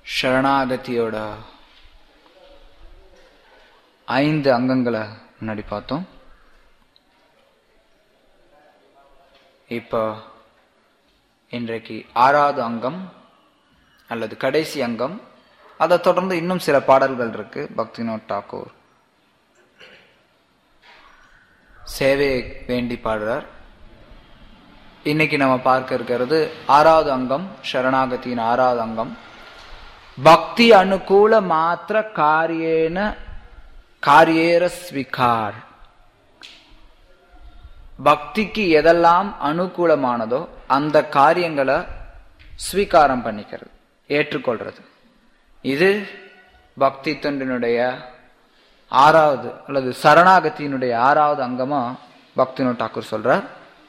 சரணாகதியோட ஐந்து அங்கங்களை முன்னாடி பார்த்தோம் இப்போ இன்றைக்கு ஆறாவது அங்கம் அல்லது கடைசி அங்கம் அதை தொடர்ந்து இன்னும் சில பாடல்கள் இருக்கு பக்தினோத் டாக்கூர் சேவையை வேண்டி பாடுறார் இன்னைக்கு நம்ம பார்க்க இருக்கிறது ஆறாவது அங்கம் சரணாகதியின் ஆறாவது அங்கம் பக்தி அனுகூல மாத்திர காரியேன காரியேர ஸ்விகார் பக்திக்கு எதெல்லாம் அனுகூலமானதோ அந்த காரியங்களை ஸ்வீகாரம் பண்ணிக்கிறது ஏற்றுக்கொள்றது இது பக்தி தொண்டினுடைய ஆறாவது அல்லது சரணாகத்தியினுடைய ஆறாவது அங்கமா பக்தினோ டாக்கூர் சொல்றார்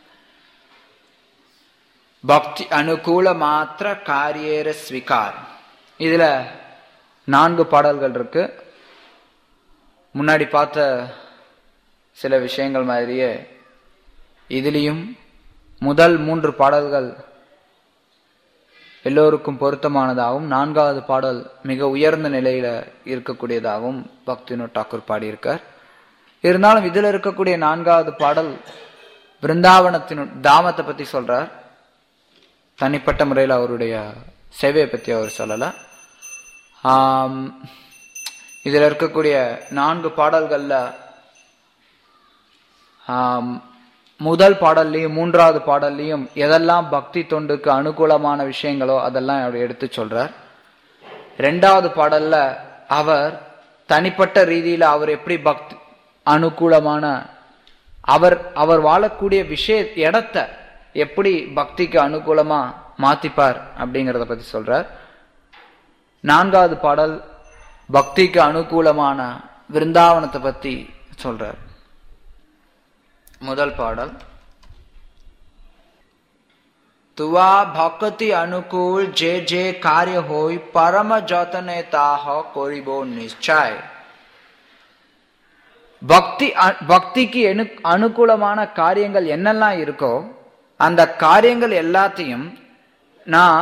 பக்தி அனுகூல மாத்திர காரியேர ஸ்வீகார் இதுல நான்கு பாடல்கள் இருக்கு முன்னாடி பார்த்த சில விஷயங்கள் மாதிரியே இதுலேயும் முதல் மூன்று பாடல்கள் எல்லோருக்கும் பொருத்தமானதாகவும் நான்காவது பாடல் மிக உயர்ந்த நிலையில இருக்கக்கூடியதாகவும் பக்தினு டாக்கூர் பாடியிருக்கார் இருந்தாலும் இதுல இருக்கக்கூடிய நான்காவது பாடல் பிருந்தாவனத்தின் தாமத்தை பத்தி சொல்றார் தனிப்பட்ட முறையில் அவருடைய சேவையை பத்தி அவர் சொல்லல ஆம், இதுல இருக்கக்கூடிய நான்கு பாடல்கள்ல ஆம், முதல் பாடல்லையும் மூன்றாவது பாடல்லையும் எதெல்லாம் பக்தி தொண்டுக்கு அனுகூலமான விஷயங்களோ அதெல்லாம் அவர் எடுத்து சொல்றார் ரெண்டாவது பாடல்ல அவர் தனிப்பட்ட ரீதியில அவர் எப்படி பக்தி அனுகூலமான அவர் அவர் வாழக்கூடிய விஷய இடத்த எப்படி பக்திக்கு அனுகூலமா மாத்திப்பார் அப்படிங்கறத பத்தி சொல்றார் நான்காவது பாடல் பக்திக்கு அனுகூலமான விருந்தாவனத்தை பத்தி சொல்றார் முதல் பாடல் तुआ भक्ति अनुकूल जे जे कार्य होई परम जतने ताह कोरिबो निश्चय பக்தி அ- பக்திக்கு எனு அனுகூலமான காரியங்கள் என்னெல்லாம் இருக்கோ அந்த காரியங்கள் எல்லாத்தையும் நான்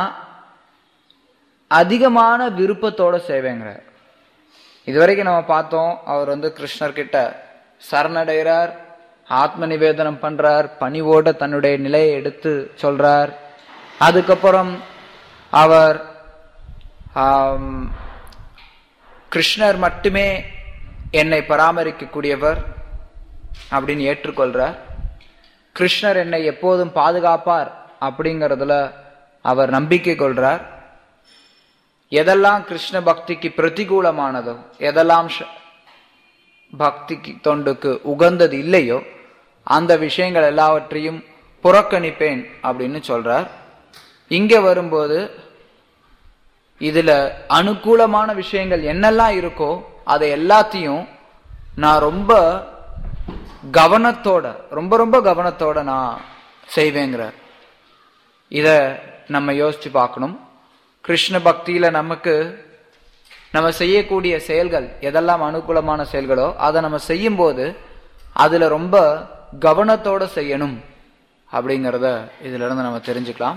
அதிகமான விருப்பத்தோட செய்வேங்கிறார் இதுவரைக்கும் நம்ம பார்த்தோம் அவர் வந்து கிருஷ்ணர் கிட்ட சரணடைகிறார் ஆத்ம நிவேதனம் பண்றார் பணிவோட தன்னுடைய நிலையை எடுத்து சொல்றார் அதுக்கப்புறம் அவர் ஆம், கிருஷ்ணர் மட்டுமே என்னை பராமரிக்கக்கூடியவர் அப்படின்னு ஏற்றுக்கொள்றார் கிருஷ்ணர் என்னை எப்போதும் பாதுகாப்பார் அப்படிங்கறதுல அவர் நம்பிக்கை கொள்றார் எதெல்லாம் கிருஷ்ண பக்திக்கு பிரதிகூலமானதோ எதெல்லாம் ஷ- பக்திக்கு தொண்டுக்கு உகந்தது இல்லையோ அந்த விஷயங்கள் எல்லாவற்றையும் புறக்கணிப்பேன் அப்படின்னு சொல்றார் இங்க வரும்போது இதுல அனுகூலமான விஷயங்கள் என்னெல்லாம் இருக்கோ அதை எல்லாத்தையும் நான் ரொம்ப கவனத்தோட ரொம்ப ரொம்ப கவனத்தோட நான் செய்வேங்கிற இத நம்ம யோசிச்சு பார்க்கணும் கிருஷ்ண பக்தியில நமக்கு நம்ம செய்யக்கூடிய செயல்கள் எதெல்லாம் அனுகூலமான செயல்களோ அதை நம்ம செய்யும்போது அதுல ரொம்ப கவனத்தோட செய்யணும் அப்படிங்கறத இதுல இருந்து நம்ம தெரிஞ்சுக்கலாம்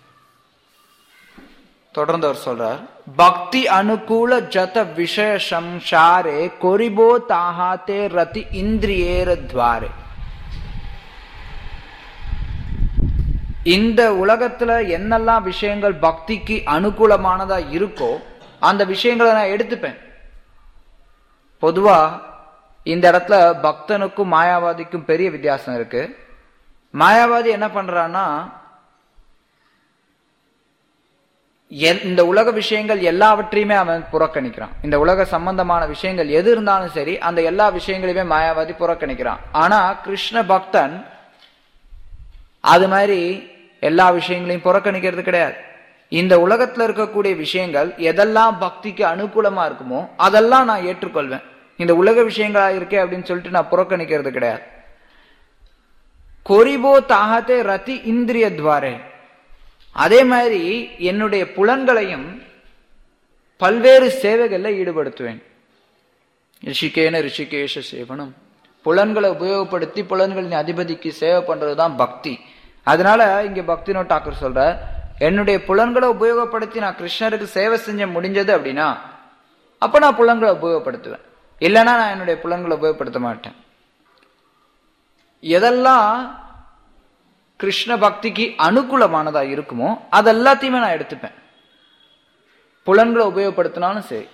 தொடர்ந்து அவர் சொல்றார் பக்தி அனுகூல ஜத விஷய சம்சாரே கொரிபோ தாஹாத்தே ரதி இந்திரியேர துவாரே இந்த உலகத்துல என்னெல்லாம் விஷயங்கள் பக்திக்கு அனுகூலமானதா இருக்கோ அந்த விஷயங்களை நான் எடுத்துப்பேன் பொதுவா இந்த இடத்துல பக்தனுக்கும் மாயாவாதிக்கும் பெரிய வித்தியாசம் இருக்கு மாயாவாதி என்ன பண்றான்னா எல்- இந்த உலக விஷயங்கள் எல்லாவற்றையுமே அவன் புறக்கணிக்கிறான் இந்த உலக சம்பந்தமான விஷயங்கள் எது இருந்தாலும் சரி அந்த எல்லா விஷயங்களையுமே மாயாவாதி புறக்கணிக்கிறான் ஆனா கிருஷ்ண பக்தன் அது மாதிரி எல்லா விஷயங்களையும் புறக்கணிக்கிறது கிடையாது இந்த உலகத்துல இருக்கக்கூடிய விஷயங்கள் எதெல்லாம் பக்திக்கு அனுகூலமா இருக்குமோ அதெல்லாம் நான் ஏற்றுக்கொள்வேன் இந்த உலக விஷயங்களா இருக்கே அப்படின்னு சொல்லிட்டு நான் புறக்கணிக்கிறது கிடையாது கொரிபோ தாகத்தே ரதி இந்திரிய துவாரே அதே மாதிரி என்னுடைய புலன்களையும் பல்வேறு சேவைகள்ல ஈடுபடுத்துவேன் ரிஷிகேன ரிஷிகேஷ சேவனம் புலன்களை உபயோகப்படுத்தி புலன்களின் அதிபதிக்கு சேவை பண்றதுதான் பக்தி அதனால இங்க பக்தினோ டாக்கர் சொல்ற என்னுடைய புலன்களை உபயோகப்படுத்தி நான் கிருஷ்ணருக்கு சேவை செஞ்ச முடிஞ்சது அப்படின்னா அப்ப நான் புலன்களை உபயோகப்படுத்துவேன் இல்லைன்னா நான் என்னுடைய புலன்களை உபயோகப்படுத்த மாட்டேன் எதெல்லாம் கிருஷ்ண பக்திக்கு அனுகூலமானதா இருக்குமோ அது எல்லாத்தையுமே நான் எடுத்துப்பேன் புலன்களை உபயோகப்படுத்தினாலும் சரி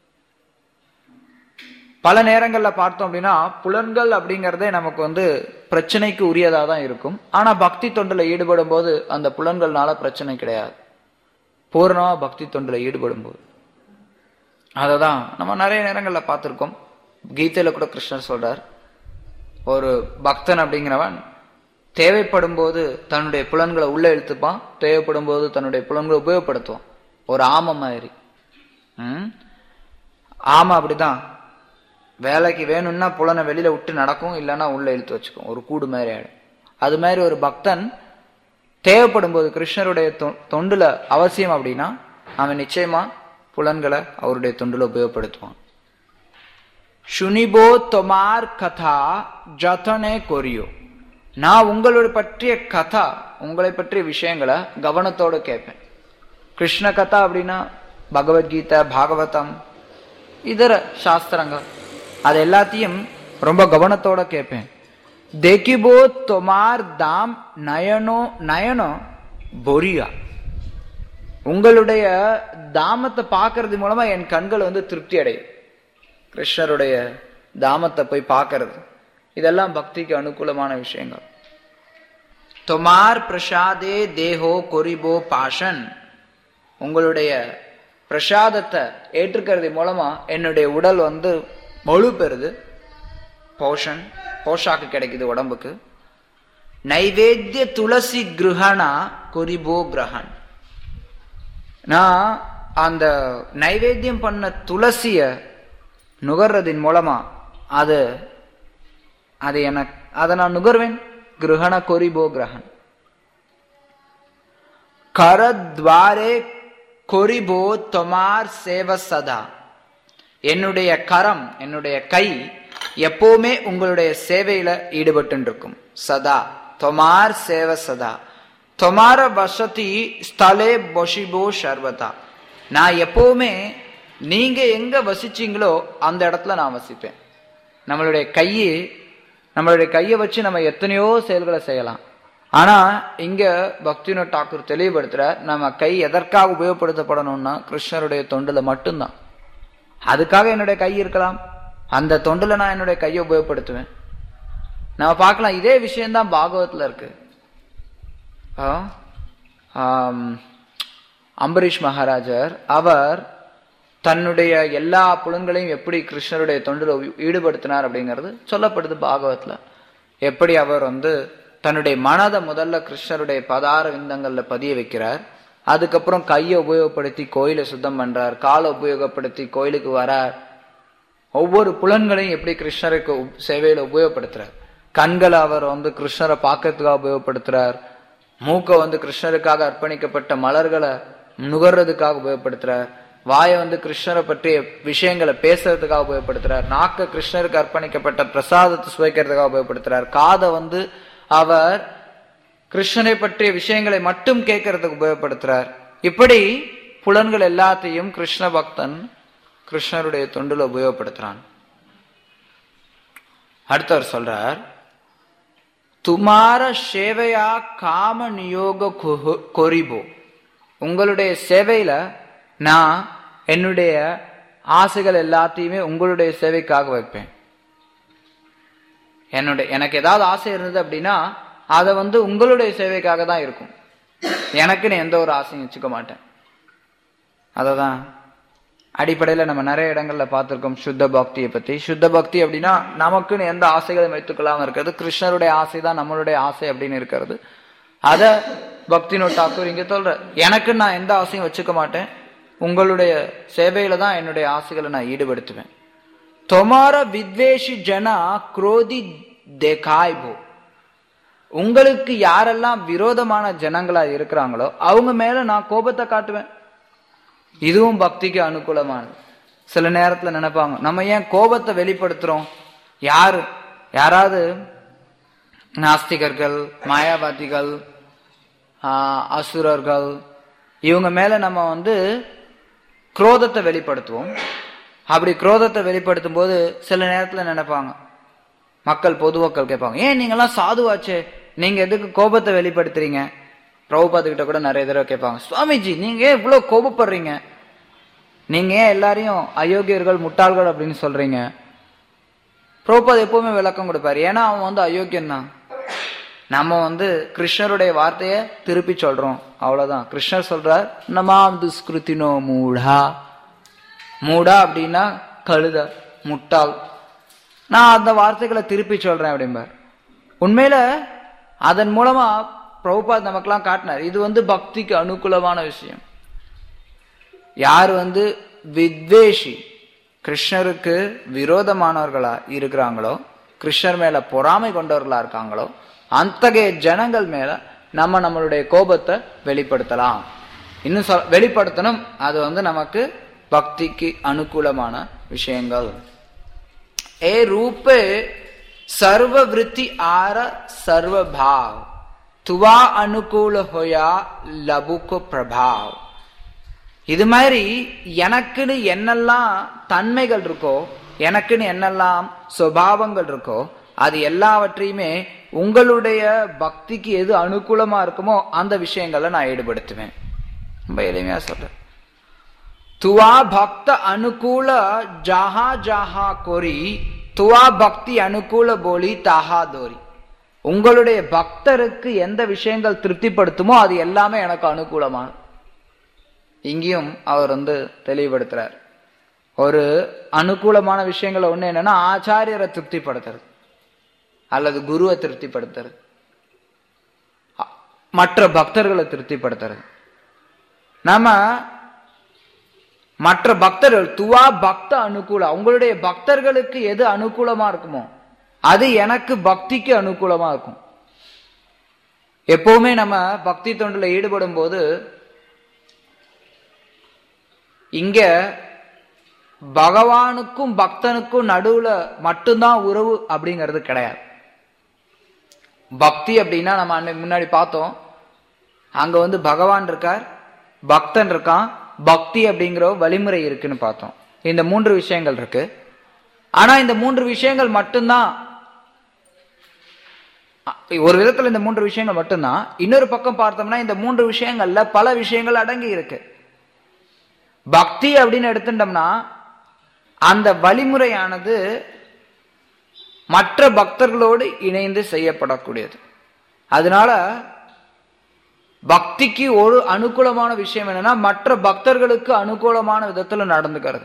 பல நேரங்கள்ல பார்த்தோம் அப்படின்னா புலன்கள் அப்படிங்கறதே நமக்கு வந்து பிரச்சனைக்கு உரியதா தான் இருக்கும் ஆனா பக்தி தொண்டுல ஈடுபடும் போது அந்த புலன்கள்னால பிரச்சனை கிடையாது பூரணமா பக்தி தொண்டுல ஈடுபடும் போது அததான் நம்ம நிறைய நேரங்கள்ல பார்த்திருக்கோம் கீதையில கூட கிருஷ்ணர் சொல்றார் ஒரு பக்தன் அப்படிங்கிறவன் தேவைப்படும் போது தன்னுடைய புலன்களை உள்ள இழுத்துப்பான் தேவைப்படும் போது தன்னுடைய புலன்களை உபயோகப்படுத்துவான் ஒரு ஆமை மாதிரி ம்? ஆமை அப்படிதான் வேலைக்கு வேணும்னா புலனை வெளியில விட்டு நடக்கும் இல்லைன்னா உள்ள இழுத்து வச்சுக்கும் ஒரு கூடு மாதிரி ஆயிடும் அது மாதிரி ஒரு பக்தன் தேவைப்படும் போது கிருஷ்ணருடைய தொ- தொண்டுல அவசியம் அப்படின்னா அவன் நிச்சயமா புலன்களை அவருடைய தொண்டுல உபயோகப்படுத்துவான் சுனிபோ தொமார் கதா ஜதனே கொரியோ நான் உங்களுடைய பற்றிய கதா உங்களை பற்றிய விஷயங்களை கவனத்தோட கேட்பேன் கிருஷ்ண கதா அப்படின்னா பகவத்கீதை பாகவதம் இதர சாஸ்திரங்கள் அது எல்லாத்தையும் ரொம்ப கவனத்தோட கேட்பேன் தேக்கிபோ தொமார் தாம் நயனோ நயனோ பொரியா உங்களுடைய தாமத்தை பார்க்கறது மூலமா என் கண்கள் வந்து திருப்தி அடையும் கிருஷ்ணருடைய தாமத்தை போய் பார்க்கறது இதெல்லாம் பக்திக்கு அனுகூலமான விஷயங்கள் தொமார் பிரசாதே தேஹோ கொரிபோ பாஷன் உங்களுடைய பிரசாதத்தை ஏற்றுக்கிறது மூலமா என்னுடைய உடல் வந்து மொழு பெறுது போஷன் போஷாக்கு கிடைக்குது உடம்புக்கு நைவேத்திய துளசி கிரகணா கொரிபோ கிரகன் நான் அந்த நைவேத்தியம் பண்ண துளசிய நுகர்றதின் மூலமா அது அது எனக்கு அதை நான் நுகர்வேன் கிரகண கொரிபோ கிரகன் கரத்வாரே கொரிபோ தொமார் சேவ சதா என்னுடைய கரம் என்னுடைய கை எப்பவுமே உங்களுடைய சேவையில ஈடுபட்டு இருக்கும் சதா தொமார் சேவ சதா தொமார வசதி ஸ்தலே பொஷிபோ சர்வதா நான் எப்பவுமே நீங்க எங்க வசிச்சீங்களோ அந்த இடத்துல நான் வசிப்பேன் நம்மளுடைய கையை நம்மளுடைய கையை வச்சு நம்ம எத்தனையோ செயல்களை செய்யலாம் ஆனா இங்க பக்திவினோத் டாக்கூர் தெளிவுபடுத்துற நம்ம கை எதற்காக உபயோகப்படுத்தப்படணும்னா கிருஷ்ணருடைய தொண்டுல மட்டும்தான் அதுக்காக என்னுடைய கை இருக்கலாம் அந்த தொண்டுல நான் என்னுடைய கையை உபயோகப்படுத்துவேன் நம்ம பார்க்கலாம் இதே விஷயம்தான் பாகவத்துல இருக்கு ஆ, ஆம், அம்பரீஷ் மகாராஜர் அவர் தன்னுடைய எல்லா புலன்களையும் எப்படி கிருஷ்ணருடைய தொண்டில் ஈடுபடுத்தினார் அப்படிங்கிறது சொல்லப்படுது பாகவத்துல எப்படி அவர் வந்து தன்னுடைய மனதை முதல்ல கிருஷ்ணருடைய பதார விந்தங்கள்ல பதிய வைக்கிறார் அதுக்கப்புறம் கையை உபயோகப்படுத்தி கோயிலை சுத்தம் பண்றார் காலை உபயோகப்படுத்தி கோயிலுக்கு வரார் ஒவ்வொரு புலன்களையும் எப்படி கிருஷ்ணருக்கு உப்- சேவையில உபயோகப்படுத்துறார் கண்களை அவர் வந்து கிருஷ்ணரை பார்க்கறதுக்காக உபயோகப்படுத்துறார் மூக்கை வந்து கிருஷ்ணருக்காக அர்ப்பணிக்கப்பட்ட மலர்களை நுகர்றதுக்காக உபயோகப்படுத்துறார் வாயை வந்து கிருஷ்ணரை பற்றிய விஷயங்களை பேசுறதுக்காக உபயோகப்படுத்துறார் நாக்க கிருஷ்ணருக்கு அர்ப்பணிக்கப்பட்ட பிரசாதத்தை சுவைக்கிறதுக்காக உபயோகப்படுத்துறார் காதை வந்து அவர் கிருஷ்ணனை பற்றிய விஷயங்களை மட்டும் கேட்கறதுக்கு உபயோகப்படுத்துறார் இப்படி புலன்கள் எல்லாத்தையும் கிருஷ்ண பக்தன் கிருஷ்ணருடைய தொண்டுல உபயோகப்படுத்துறான் அடுத்தவர் சொல்றார் துமார சேவையா காம நியோக கொஹு- கொரிபோ உங்களுடைய சேவையில நான் என்னுடைய ஆசைகள் எல்லாத்தையுமே உங்களுடைய சேவைக்காக வைப்பேன் என்னுடைய எனக்கு ஏதாவது ஆசை இருந்தது அப்படின்னா அதை வந்து உங்களுடைய சேவைக்காக தான் இருக்கும் எனக்குன்னு எந்த ஒரு ஆசையும் வச்சுக்க மாட்டேன் அததான் அடிப்படையில நம்ம நிறைய இடங்கள்ல பார்த்திருக்கோம் சுத்த பக்தியை பத்தி சுத்த பக்தி அப்படின்னா நமக்குன்னு எந்த ஆசைகளையும் வைத்துக்கொள்ளாம இருக்கிறது கிருஷ்ணருடைய ஆசை தான் நம்மளுடைய ஆசை அப்படின்னு இருக்கிறது அத பக்தி டாக்கூர் இங்க சொல்ற எனக்கு நான் எந்த ஆசையும் வச்சுக்க மாட்டேன் உங்களுடைய சேவையில தான் என்னுடைய ஆசைகளை நான் ஈடுபடுத்துவேன் தொமார வித்வேஷி ஜனா குரோதி தேகாய்போ உங்களுக்கு யாரெல்லாம் விரோதமான ஜனங்களா இருக்கிறாங்களோ அவங்க மேல நான் கோபத்தை காட்டுவேன் இதுவும் பக்திக்கு அனுகூலமானது சில நேரத்துல நினைப்பாங்க நம்ம ஏன் கோபத்தை வெளிப்படுத்துறோம் யாரு யாராவது நாஸ்திகர்கள் மாயாவாதிகள் ஆஹ், அசுரர்கள் இவங்க மேல நம்ம வந்து குரோதத்தை வெளிப்படுத்துவோம் அப்படி குரோதத்தை வெளிப்படுத்தும் போது சில நேரத்துல நினைப்பாங்க மக்கள் பொதுமக்கள் கேட்பாங்க ஏன் நீங்கெல்லாம் சாதுவாச்சே நீங்க எதுக்கு கோபத்தை வெளிப்படுத்துறீங்க பிரபுபாது கிட்ட கூட நிறைய தடவை கேட்பாங்க சுவாமிஜி நீங்க ஏன் இவ்வளவு கோபப்படுறீங்க நீங்க ஏன் எல்லாரையும் அயோக்கியர்கள் முட்டாள்கள் அப்படின்னு சொல்றீங்க பிரபுபாத் எப்பவுமே விளக்கம் கொடுப்பாரு ஏன்னா அவன் வந்து அயோக்கியம் தான் நம்ம வந்து கிருஷ்ணருடைய வார்த்தைய திருப்பி சொல்றோம் அவ்வளவுதான் கிருஷ்ணர் சொல்றார் நமாம் துஷ்கிருத்தினோ மூடா மூடா அப்படின்னா கழுத முட்டாள் நான் அந்த வார்த்தைகளை திருப்பி சொல்றேன் அப்படிம்பார் உண்மையில அதன் மூலமா பிரபுபாத் நமக்கெல்லாம் காட்டினார் இது வந்து பக்திக்கு அனுகூலமான விஷயம் யார் வந்து வித்வேஷி கிருஷ்ணருக்கு விரோதமானவர்களா இருக்கிறாங்களோ கிருஷ்ணர் மேல பொறாமை கொண்டவர்களா இருக்காங்களோ அத்தகைய ஜனங்கள் மேல நம்ம நம்மளுடைய கோபத்தை வெளிப்படுத்தலாம் இன்னும் சொல் வெளிப்படுத்தணும் அது வந்து நமக்கு பக்திக்கு அனுகூலமான விஷயங்கள் ए रूपे सर्ववृत्ति आर सर्वभाव तुवा अनुकूल होया लबुक பிரபாவ் இது மாதிரி எனக்குன்னு என்னெல்லாம் தன்மைகள் இருக்கோ எனக்குன்னு என்னெல்லாம் சுபாவங்கள் இருக்கோ அது எல்லாவற்றையுமே உங்களுடைய பக்திக்கு எது அனுகூலமா இருக்குமோ அந்த விஷயங்களை நான் ஈடுபடுத்துவேன் ரொம்ப எளிமையா சொல்றேன் துவா பக்த அனுகூல ஜாஹா ஜாஹா கோரி துவா பக்தி அனுகூல போலி தாஹா தோரி உங்களுடைய பக்தருக்கு எந்த விஷயங்கள் திருப்திப்படுத்துமோ அது எல்லாமே எனக்கு அனுகூலமான இங்கேயும் அவர் வந்து தெளிவுபடுத்துறார் ஒரு அனுகூலமான விஷயங்கள் ஒண்ணு என்னன்னா ஆச்சாரியரை திருப்திப்படுத்துறது அல்லது குருவை திருப்திப்படுத்துறது அ- மற்ற பக்தர்களை திருப்திப்படுத்துறது நாம மற்ற பக்தர்கள் துவா பக்த அனுகூல உங்களுடைய பக்தர்களுக்கு எது அனுகூலமா இருக்குமோ அது எனக்கு பக்திக்கு அனுகூலமா இருக்கும் எப்பவுமே நம்ம பக்தி தொண்டுல ஈடுபடும் போது இங்க பகவானுக்கும் பக்தனுக்கும் நடுவுல மட்டும்தான் உறவு அப்படிங்கிறது கிடையாது பக்தி அப்படின்னா நம்ம அன்னைக்கு முன்னாடி பார்த்தோம் அங்க வந்து பகவான் இருக்கார் பக்தன் இருக்கான் பக்தி அப்படிங்கிற ஒரு வழிமுறை இருக்குன்னு பார்த்தோம் இந்த மூன்று விஷயங்கள் இருக்கு ஆனா இந்த மூன்று விஷயங்கள் மட்டும்தான் அ, ஒரு விதத்துல இந்த மூன்று விஷயங்கள் மட்டும்தான் இன்னொரு பக்கம் பார்த்தோம்னா இந்த மூன்று விஷயங்கள்ல பல விஷயங்கள் அடங்கி இருக்கு பக்தி அப்படின்னு எடுத்துட்டோம்னா அந்த வழிமுறையானது மற்ற பக்தர்களோடு இணைந்து செய்யப்படக்கூடியது அதனால பக்திக்கு ஒரு அனுகூலமான விஷயம் என்னன்னா மற்ற பக்தர்களுக்கு அனுகூலமான விதத்துல நடந்துக்கிறது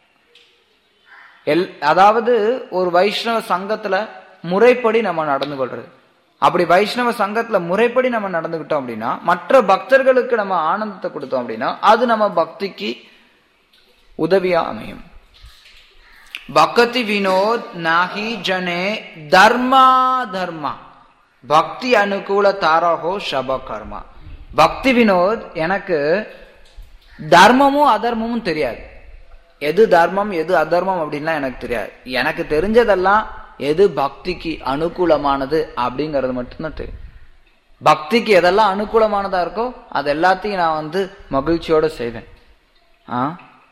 எல் அதாவது ஒரு வைஷ்ணவ சங்கத்துல முறைப்படி நம்ம நடந்து கொள்றது அப்படி வைஷ்ணவ சங்கத்துல முறைப்படி நம்ம நடந்துக்கிட்டோம் அப்படின்னா மற்ற பக்தர்களுக்கு நம்ம ஆனந்தத்தை கொடுத்தோம் அப்படின்னா அது நம்ம பக்திக்கு உதவியா அமையும் பக்தி வினோத் நாகி ஜனே தர்மா தர்மா பக்தி அனுகூல தாரஹோ ஷப கர்மா பக்தி வினோத் எனக்கு தர்மமும் அதர்மமும் தெரியாது எது தர்மம் எது அதர்மம் அப்படின்லாம் எனக்கு தெரியாது எனக்கு தெரிஞ்சதெல்லாம் எது பக்திக்கு அனுகூலமானது அப்படிங்கிறது மட்டும்தான் தெரியும் பக்திக்கு எதெல்லாம் அனுகூலமானதா இருக்கோ அது எல்லாத்தையும் நான் வந்து மகிழ்ச்சியோட செய்வேன் ஆ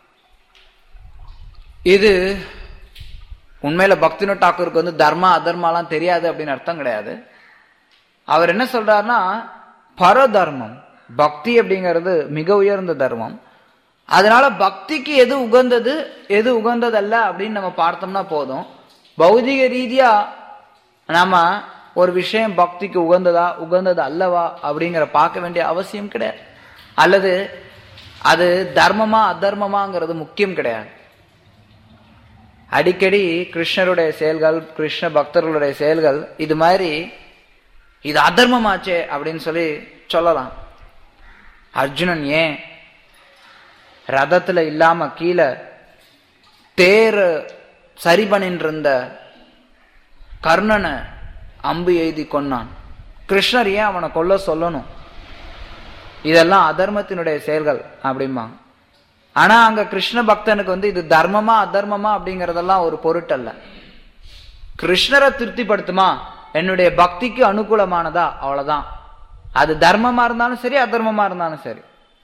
இது உண்மையில பக்தினு டாக்கூருக்கு வந்து தர்மா அதர்மாலாம் தெரியாது அப்படின்னு அர்த்தம் கிடையாது அவர் என்ன சொல்றாருன்னா பரதர்மம் பக்தி அப்படிங்கிறது மிக உயர்ந்த தர்மம் அதனால பக்திக்கு எது உகந்தது எது உகந்ததல்ல அப்படின்னு நம்ம பார்த்தோம்னா போதும் பௌதிக ரீதியா நாம ஒரு விஷயம் பக்திக்கு உகந்ததா உகந்தது அல்லவா அப்படிங்கிற பார்க்க வேண்டிய அவசியம் கிடையாது அல்லது அது தர்மமா அதர்மமாங்கிறது முக்கியம் கிடையாது அடிக்கடி கிருஷ்ணருடைய செயல்கள் கிருஷ்ண பக்தர்களுடைய செயல்கள் இது மாதிரி இது அதர்மமாச்சே அப்படின்னு சொல்லி சொல்லலாம் அர்ஜுனன் ஏன் ரதத்துல இல்லாம கீழே தேர் சரி பண்ணிட்டு இருந்த கர்ணனை அம்பு எய்தி கொன்னான் கிருஷ்ணர் ஏன் அவனை கொல்ல சொல்லணும் இதெல்லாம் அதர்மத்தினுடைய செயல்கள் அப்படிம்பாங்க ஆனா அங்க கிருஷ்ண பக்தனுக்கு வந்து இது தர்மமா அதர்மமா அப்படிங்கறதெல்லாம் ஒரு பொருட்டல்ல கிருஷ்ணரை திருப்திப்படுத்துமா என்னுடைய பக்திக்கு அனுகூலமானதா அவ்வளவுதான் அது தர்மமா இருந்தாலும் சரி அதர்மமா இருந்தாலும் சரி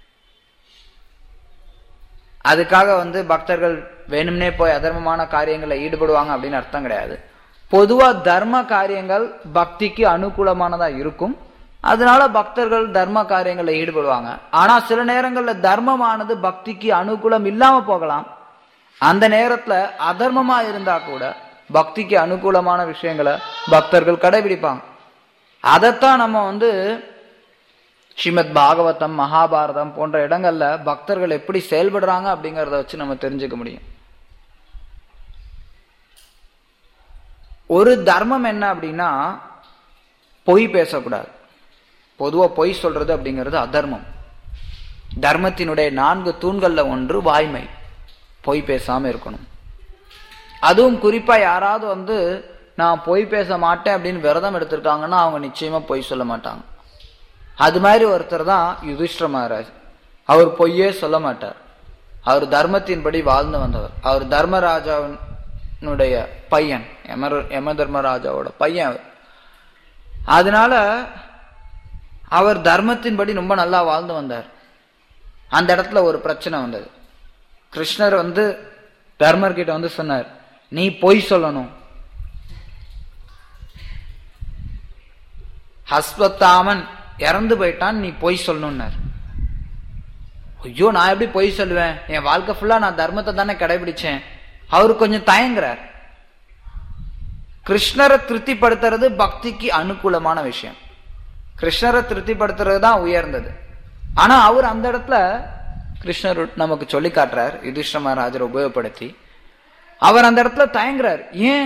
அதுக்காக வந்து பக்தர்கள் வேணும்னே போய் அதர்மமான காரியங்களில் ஈடுபடுவாங்க அப்படின்னு அர்த்தம் கிடையாது பொதுவா தர்ம காரியங்கள் பக்திக்கு அனுகூலமானதா இருக்கும் அதனால பக்தர்கள் தர்ம காரியங்களில் ஈடுபடுவாங்க ஆனா சில நேரங்கள்ல தர்மமானது பக்திக்கு அனுகூலம் இல்லாம போகலாம் அந்த நேரத்துல அதர்மமா இருந்தா கூட பக்திக்கு அனுகூலமான விஷயங்களை பக்தர்கள் கடைபிடிப்பாங்க அதைத்தான் நம்ம வந்து ஸ்ரீமத் பாகவதம் மகாபாரதம் போன்ற இடங்கள்ல பக்தர்கள் எப்படி செயல்படுறாங்க அப்படிங்கறத வச்சு நம்ம தெரிஞ்சுக்க முடியும் ஒரு தர்மம் என்ன அப்படின்னா பொய் பேசக்கூடாது பொதுவா பொய் சொல்றது அப்படிங்கிறது அதர்மம் தர்மத்தினுடைய நான்கு தூண்கள்ல ஒன்று வாய்மை பொய் பேசாம இருக்கணும் அதுவும் குறிப்பா யாராவது வந்து நான் பொய் பேச மாட்டேன் அப்படின்னு விரதம் எடுத்திருக்காங்கன்னா அவங்க நிச்சயமா பொய் சொல்ல மாட்டாங்க அது மாதிரி ஒருத்தர் தான் யுதிஷ்ட மகாராஜ் அவர் பொய்யே சொல்ல மாட்டார் அவர் தர்மத்தின்படி வாழ்ந்து வந்தவர் அவர் தர்மராஜாவினுடைய பையன் யமர யம தர்மராஜாவோட பையன் அவர் அதனால அவர் தர்மத்தின்படி ரொம்ப நல்லா வாழ்ந்து வந்தார் அந்த இடத்துல ஒரு பிரச்சனை வந்தது கிருஷ்ணர் வந்து தர்மர் கிட்ட வந்து சொன்னார் நீ பொய் சொல்லணும் ஹஸ்வத்தாமன் இறந்து போயிட்டான் நீ பொய் சொல்லணும்னார் ஐயோ நான் எப்படி பொய் சொல்லுவேன் என் வாழ்க்கை ஃபுல்லா நான் தர்மத்தை தானே கடைபிடிச்சேன் அவரு கொஞ்சம் தயங்குறார் கிருஷ்ணரை திருப்திப்படுத்துறது பக்திக்கு அனுகூலமான விஷயம் கிருஷ்ணரை திருப்திப்படுத்துறது தான் உயர்ந்தது ஆனா அவர் அந்த இடத்துல கிருஷ்ணர் நமக்கு சொல்லி காட்டுறார் யுதிஷ்ட மகாராஜரை உபயோகப்படுத்தி அவர் அந்த இடத்துல தயங்குறார் ஏன்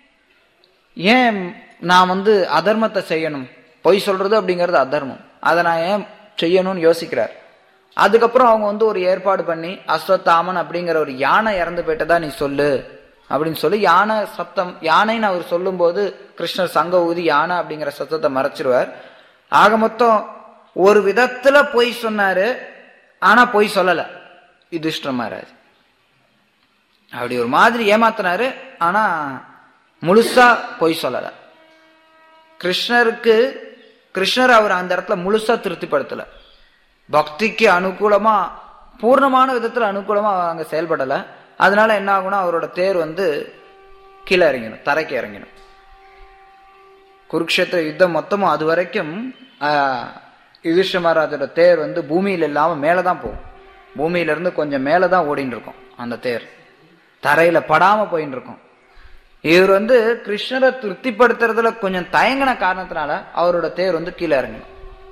ஏன் நான் வந்து அதர்மத்தை செய்யணும் பொய் சொல்றது அப்படிங்கிறது அதர்மம் அதை நான் ஏன் செய்யணும்னு யோசிக்கிறார் அதுக்கப்புறம் அவங்க வந்து ஒரு ஏற்பாடு பண்ணி அஸ்வத்தாமன் அப்படிங்கிற ஒரு யானை இறந்து போயிட்டதா நீ சொல்லு அப்படின்னு சொல்லி யானை சத்தம் யானைன்னு அவர் சொல்லும்போது கிருஷ்ணர் சங்க ஊதி யானை அப்படிங்கிற சத்தத்தை மறைச்சிருவார் ஆக மொத்தம் ஒரு விதத்துல பொய் சொன்னாரு ஆனா பொய் சொல்லல யுதிஷ்ட மகாராஜ் அப்படி ஒரு மாதிரி ஏமாத்தினாரு ஆனா முழுசா பொய் சொல்லல கிருஷ்ணருக்கு கிருஷ்ணர் அவர் அந்த இடத்துல முழுசா திருப்திப்படுத்தல பக்திக்கு அனுகூலமா பூர்ணமான விதத்துல அனுகூலமா அங்க செயல்படல அதனால என்ன ஆகும்னா அவரோட தேர் வந்து கீழே இறங்கணும் தரைக்கு இறங்கணும் குருக்ஷேத்திர யுத்தம் மொத்தமும் அது வரைக்கும் யுதிஷ்ட மகாராஜோட தேர் வந்து பூமியில இல்லாம மேலதான் போகும் பூமியில இருந்து கொஞ்சம் மேலதான் ஓடின்னு இருக்கும் அந்த தேர் தரையில படாம போயின்னு இருக்கும் இவர் வந்து கிருஷ்ணரை திருப்திப்படுத்துறதுல கொஞ்சம் தயங்கின காரணத்தினால அவரோட தேர் வந்து கீழே இறங்கணும்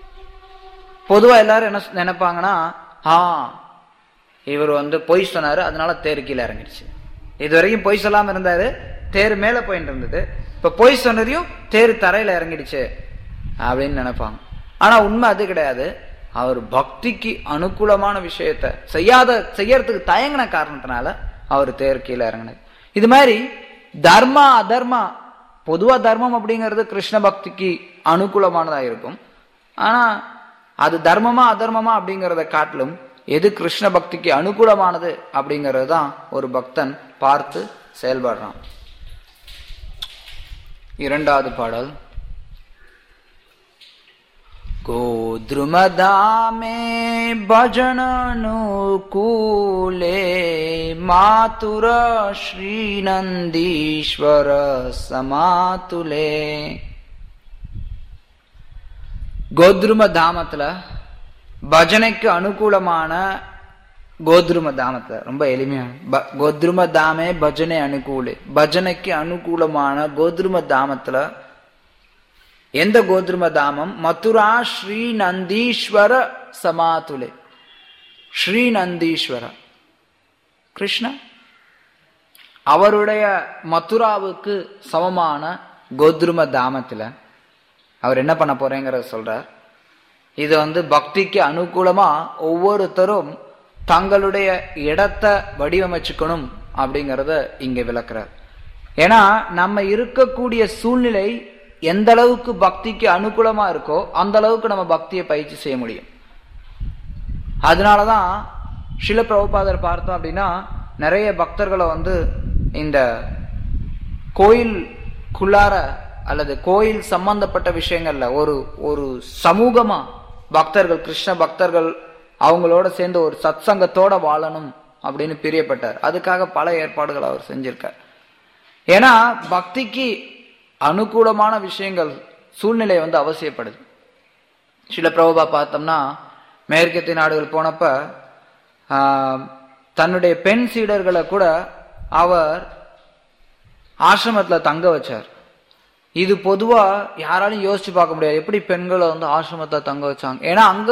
பொதுவா எல்லாரும் என்ன நினைப்பாங்கன்னா ஆ இவர் வந்து பொய் சொன்னாரு அதனால தேர் கீழே இறங்கிடுச்சு இது வரைக்கும் பொய் சொல்லாம இருந்தாரு தேர் மேல போயிட்டு இருந்தது இப்ப பொய் சொன்னதையும் தேர் தரையில இறங்கிடுச்சு அப்படின்னு நினைப்பாங்க ஆனா உண்மை அது கிடையாது அவர் பக்திக்கு அனுகூலமான விஷயத்த செய்யாத செய்யறதுக்கு தயங்கின காரணத்தினால அவர் தேர் கீழே இறங்கினது இது மாதிரி தர்மா அதர்மா பொதுவா தர்மம் அப்படிங்கிறது கிருஷ்ண பக்திக்கு அனுகூலமானதா இருக்கும் ஆனா அது தர்மமா அதர்மமா அப்படிங்கிறத காட்டிலும் எது கிருஷ்ண பக்திக்கு அனுகூலமானது அப்படிங்கிறது தான் ஒரு பக்தன் பார்த்து செயல்படுறான் இரண்டாவது பாடல் गोद्रुमदामे भजननुकूले मातुर श्रीनन्दीश्वर समातुले கோத்ரும தாமத்துல பஜனைக்கு அனுகூலமான கோத்ரும தாமத்துல ரொம்ப எளிமையா கோத்ரும தாமே பஜனை அனுகூலே பஜனைக்கு அனுகூலமான கோத்ரும தாமத்துல எந்த கோத்ரும தாமம் மதுரா ஸ்ரீ நந்தீஸ்வர சமாதுலே ஸ்ரீ நந்தீஸ்வர கிருஷ்ண அவருடைய மதுராவுக்கு சமமான கோத்ரும தாமத்துல அவர் என்ன பண்ண போறேங்கிறத சொல்றார் இது வந்து பக்திக்கு அனுகூலமா ஒவ்வொருத்தரும் தங்களுடைய இடத்தை வடிவமைச்சுக்கணும் அப்படிங்கறத இங்க விளக்குறார் ஏன்னா நம்ம இருக்கக்கூடிய சூழ்நிலை எந்த அளவுக்கு பக்திக்கு அனுகூலமா இருக்கோ அந்த அளவுக்கு நம்ம பக்தியை பயிற்சி செய்ய முடியும் அதனாலதான் சில பிரபுபாதர் பார்த்தோம் அப்படின்னா நிறைய பக்தர்களை வந்து இந்த கோயிலுக்குள்ளார அல்லது கோயில் சம்பந்தப்பட்ட விஷயங்கள்ல ஒரு ஒரு சமூகமா பக்தர்கள் கிருஷ்ண பக்தர்கள் அவங்களோட சேர்ந்து ஒரு சத்சங்கத்தோட வாழணும் அப்படின்னு பிரியப்பட்டார் அதுக்காக பல ஏற்பாடுகள் அவர் செஞ்சிருக்கார் ஏன்னா பக்திக்கு அனுகூலமான விஷயங்கள் சூழ்நிலை வந்து அவசியப்படுது சில பிரபா பார்த்தோம்னா மேற்கத்திய நாடுகள் போனப்ப ஆஹ், தன்னுடைய பெண் சீடர்களை கூட அவர் ஆசிரமத்துல தங்க வச்சார் இது பொதுவா யாராலும் யோசிச்சு பார்க்க முடியாது எப்படி பெண்களை வந்து ஆசிரமத்துல தங்க வச்சாங்க ஏன்னா அங்க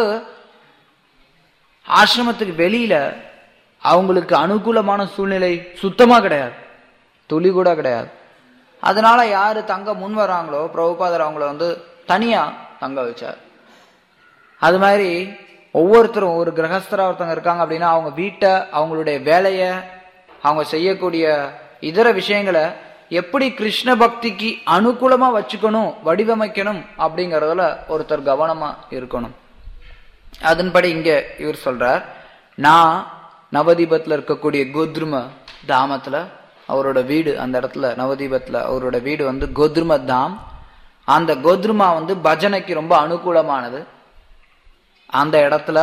ஆசிரமத்துக்கு வெளியில அவங்களுக்கு அனுகூலமான சூழ்நிலை சுத்தமா கிடையாது துளி கூட கிடையாது அதனால யாரு தங்க முன் வராங்களோ பிரபுபாதர் அவங்கள வந்து தனியா தங்க வச்சார் அது மாதிரி ஒவ்வொருத்தரும் ஒரு கிரகஸ்தரா ஒருத்தவங்க இருக்காங்க அப்படின்னா அவங்க வீட்டை அவங்களுடைய வேலைய அவங்க செய்யக்கூடிய இதர விஷயங்களை எப்படி கிருஷ்ண பக்திக்கு அனுகூலமா வச்சுக்கணும் வடிவமைக்கணும் அப்படிங்கறதுல ஒருத்தர் கவனமா இருக்கணும் அதன்படி இங்க இவர் சொல்றார் நான் நவதீபத்துல இருக்கக்கூடிய கோத்ரும தாமத்துல அவரோட வீடு அந்த இடத்துல நவதீபத்துல அவரோட வீடு வந்து கோத்ரும தாம் அந்த கோத்ருமா வந்து பஜனைக்கு ரொம்ப அனுகூலமானது அந்த இடத்துல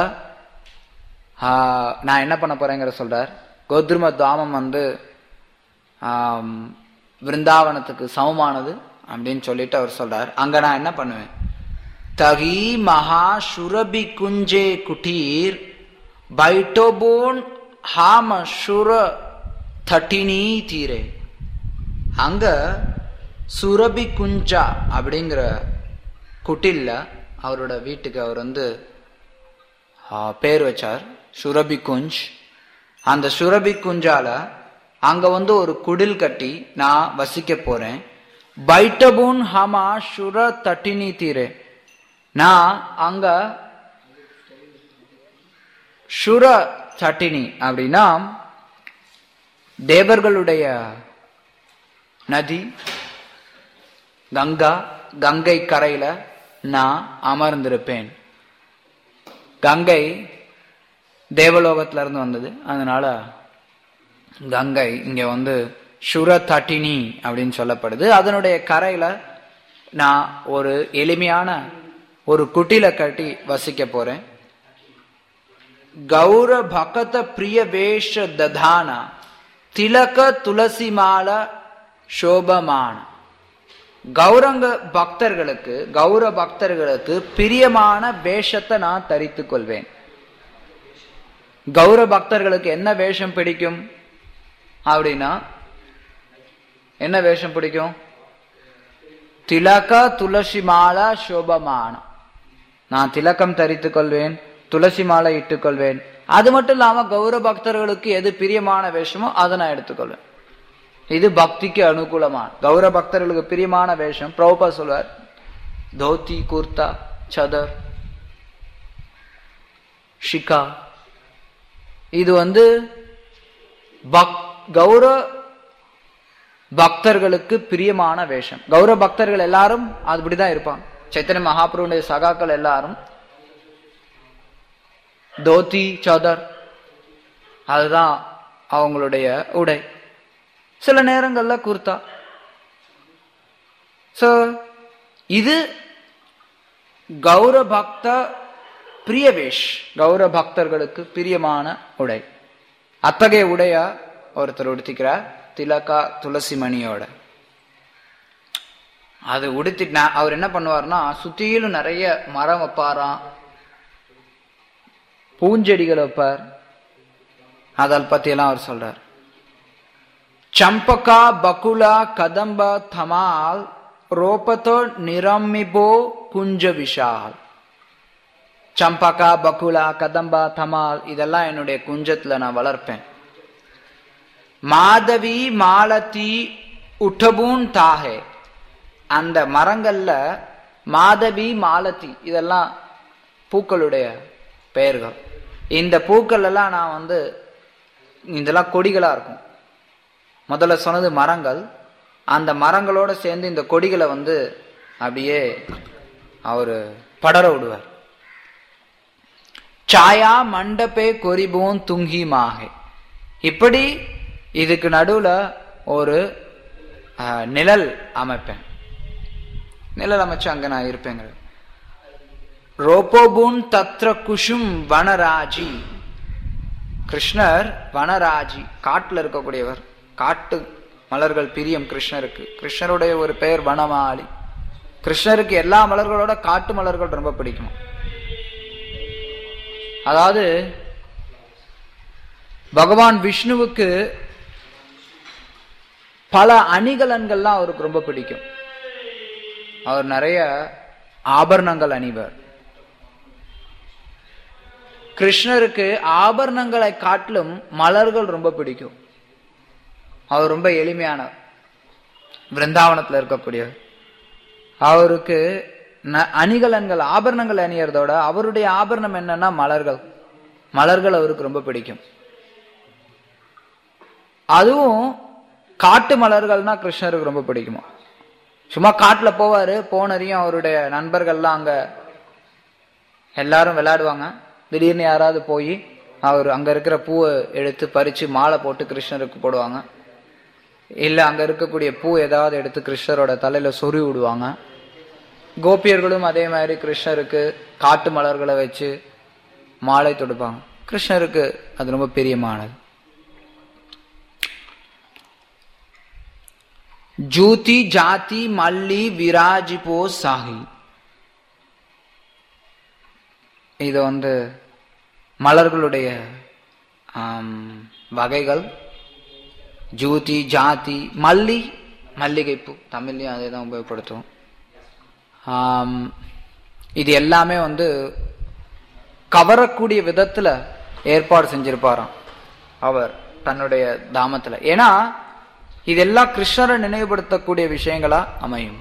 ஆஹ், நான் என்ன பண்ண போறேங்கிற சொல்றார் கோத்ரும தாமம் வந்து ஆம், விருந்தாவனத்துக்கு சமமானது அப்படின்னு சொல்லிட்டு அவர் சொல்றார் அங்க நான் என்ன பண்ணுவேன் தகி மகா சுரபி குஞ்சே குட்டீர் பைட்டோபோன் ஹாம சுர தட்டினி தீரே அங்க சுரபி குஞ்சா அப்படிங்கிற குட்டில்ல அவரோட வீட்டுக்கு அவர் வந்து ஆ, பேர் வச்சார் சுரபி குஞ்ச் அந்த சுரபி குஞ்சால அங்க வந்து ஒரு குடில் கட்டி நான் வசிக்க போறேன் பைட்டபூன் ஹமா சுர தட்டினி தீரே நான் அங்க சுர தட்டினி அப்படின்னா தேவர்களுடைய நதி கங்கா கங்கை கரையில நான் அமர்ந்திருப்பேன் கங்கை தேவலோகத்துல இருந்து வந்தது அதனால கங்கை இங்க வந்து சுர தட்டினி அப்படின்னு சொல்லப்படுது அதனுடைய கரையில நான் ஒரு எளிமையான ஒரு குட்டில கட்டி வசிக்க போறேன் கௌர பகத பிரிய வேஷ ததான திலக துளசி மால சோபமான கௌரங்க பக்தர்களுக்கு கௌர பக்தர்களுக்கு பிரியமான வேஷத்தை நான் தரித்துக் கொள்வேன் கௌர பக்தர்களுக்கு என்ன வேஷம் பிடிக்கும் அப்படின்னா என்ன வேஷம் பிடிக்கும் திலக துளசி மாலா சோபமானம் நான் திலக்கம் தரித்துக் கொள்வேன் துளசி மாலை இட்டுக் கொள்வேன் அது மட்டும் இல்லாம கௌர பக்தர்களுக்கு எது பிரியமான வேஷமோ அதை நான் எடுத்துக்கொள்வேன் இது பக்திக்கு அனுகூலமான கௌர பக்தர்களுக்கு பிரியமான வேஷம் பிரபுபா சொல்வார் தோத்தி குர்தா சதர் ஷிகா இது வந்து பக் கௌர பக்தர்களுக்கு பிரியமான வேஷம் கௌர பக்தர்கள் எல்லாரும் அப்படிதான் இருப்பாங்க சைத்தன்ய மகாபுருடைய சகாக்கள் எல்லாரும் தோத்தி சதர் அதுதான் அவங்களுடைய உடை சில நேரங்கள்ல குர்தா சோ இது கௌர பக்த பிரியவேஷ் கௌர பக்தர்களுக்கு பிரியமான உடை அத்தகைய உடைய ஒருத்தர் உடுத்திக்கிறார் திலகா துளசி மணியோட அது உடுத்திட்டு அவர் என்ன பண்ணுவார்னா சுத்தியிலும் நிறைய மரம் வைப்பாராம் பூஞ்செடிகள் வைப்பார் அதல் பத்தி எல்லாம் அவர் சொல்றார் ಚಂಪಕ ಬಕುಳ ಕದಂಬ ಥಮಾಲ್ ರೋಪತೋ ನಿರಮ್ಮಿಬೋ ಕುಂಜ விஷால் சம்பகா பகுலா கதம்பா தமால் இதெல்லாம் என்னுடைய குஞ்சத்துல நான் வளர்ப்பேன் மாதவி மாலதி உட்டபூன் தாகே அந்த மரங்கள்ல மாதவி மாலதி இதெல்லாம் பூக்களுடைய பெயர்கள் இந்த பூக்கள் எல்லாம் நான் வந்து இதெல்லாம் கொடிகளா இருக்கும் முதல்ல சொன்னது மரங்கள் அந்த மரங்களோட சேர்ந்து இந்த கொடிகளை வந்து அப்படியே அவரு படர விடுவார் சாயா மண்டபே கொரிபோன் துங்கி மாகே இப்படி இதுக்கு நடுவுல ஒரு அஹ், நிழல் அமைப்பேன் நிழல் அமைச்சு அங்க நான் இருப்பேங்க ரோபோபுன் தத்ர குஷும் வனராஜி கிருஷ்ணர் வனராஜி காட்டுல இருக்கக்கூடியவர் காட்டு மலர்கள் பிரியம் கிருஷ்ணருக்கு கிருஷ்ணருடைய ஒரு பெயர் வனமாலி கிருஷ்ணருக்கு எல்லா மலர்களோட காட்டு மலர்கள் ரொம்ப பிடிக்கும் அதாவது பகவான் விஷ்ணுவுக்கு பல அணிகலன்கள்லாம் அவருக்கு ரொம்ப பிடிக்கும் அவர் நிறைய ஆபரணங்கள் அணிவர் கிருஷ்ணருக்கு ஆபரணங்களை காட்டிலும் மலர்கள் ரொம்ப பிடிக்கும் அவர் ரொம்ப எளிமையானவர் பிருந்தாவனத்துல இருக்கக்கூடியவர் அவருக்கு ந- அணிகலன்கள் ஆபரணங்கள் அணியறதோட அவருடைய ஆபரணம் என்னன்னா மலர்கள் மலர்கள் அவருக்கு ரொம்ப பிடிக்கும் அதுவும் காட்டு மலர்கள்னா கிருஷ்ணருக்கு ரொம்ப பிடிக்குமா சும்மா காட்டுல போவாரு போனரையும் அவருடைய நண்பர்கள்லாம் அங்க எல்லாரும் விளையாடுவாங்க திடீர்னு யாராவது போய் அவர் அங்க இருக்கிற பூவை எடுத்து பறிச்சு மாலை போட்டு கிருஷ்ணருக்கு போடுவாங்க இல்ல அங்க இருக்கக்கூடிய பூ ஏதாவது எடுத்து கிருஷ்ணரோட தலையில சொறி விடுவாங்க கோபியர்களும் அதே மாதிரி கிருஷ்ணருக்கு காட்டு மலர்களை வச்சு மாலை தொடுப்பாங்க கிருஷ்ணருக்கு அது ரொம்ப பிரியமானது ஜூதி ஜாதி மல்லி விராஜிபோ சாஹி இது வந்து மலர்களுடைய ஆம், வகைகள் ஜூதி ஜாதி மல்லி மல்லிகைப்பூ தமிழ்லையும் அதே தான் உபயோகப்படுத்துவோம் ஆம், இது எல்லாமே வந்து கவரக்கூடிய விதத்துல ஏற்பாடு செஞ்சிருப்பாராம் அவர் தன்னுடைய தாமத்துல ஏன்னா இதெல்லாம் கிருஷ்ணரை நினைவுபடுத்தக்கூடிய விஷயங்களா அமையும்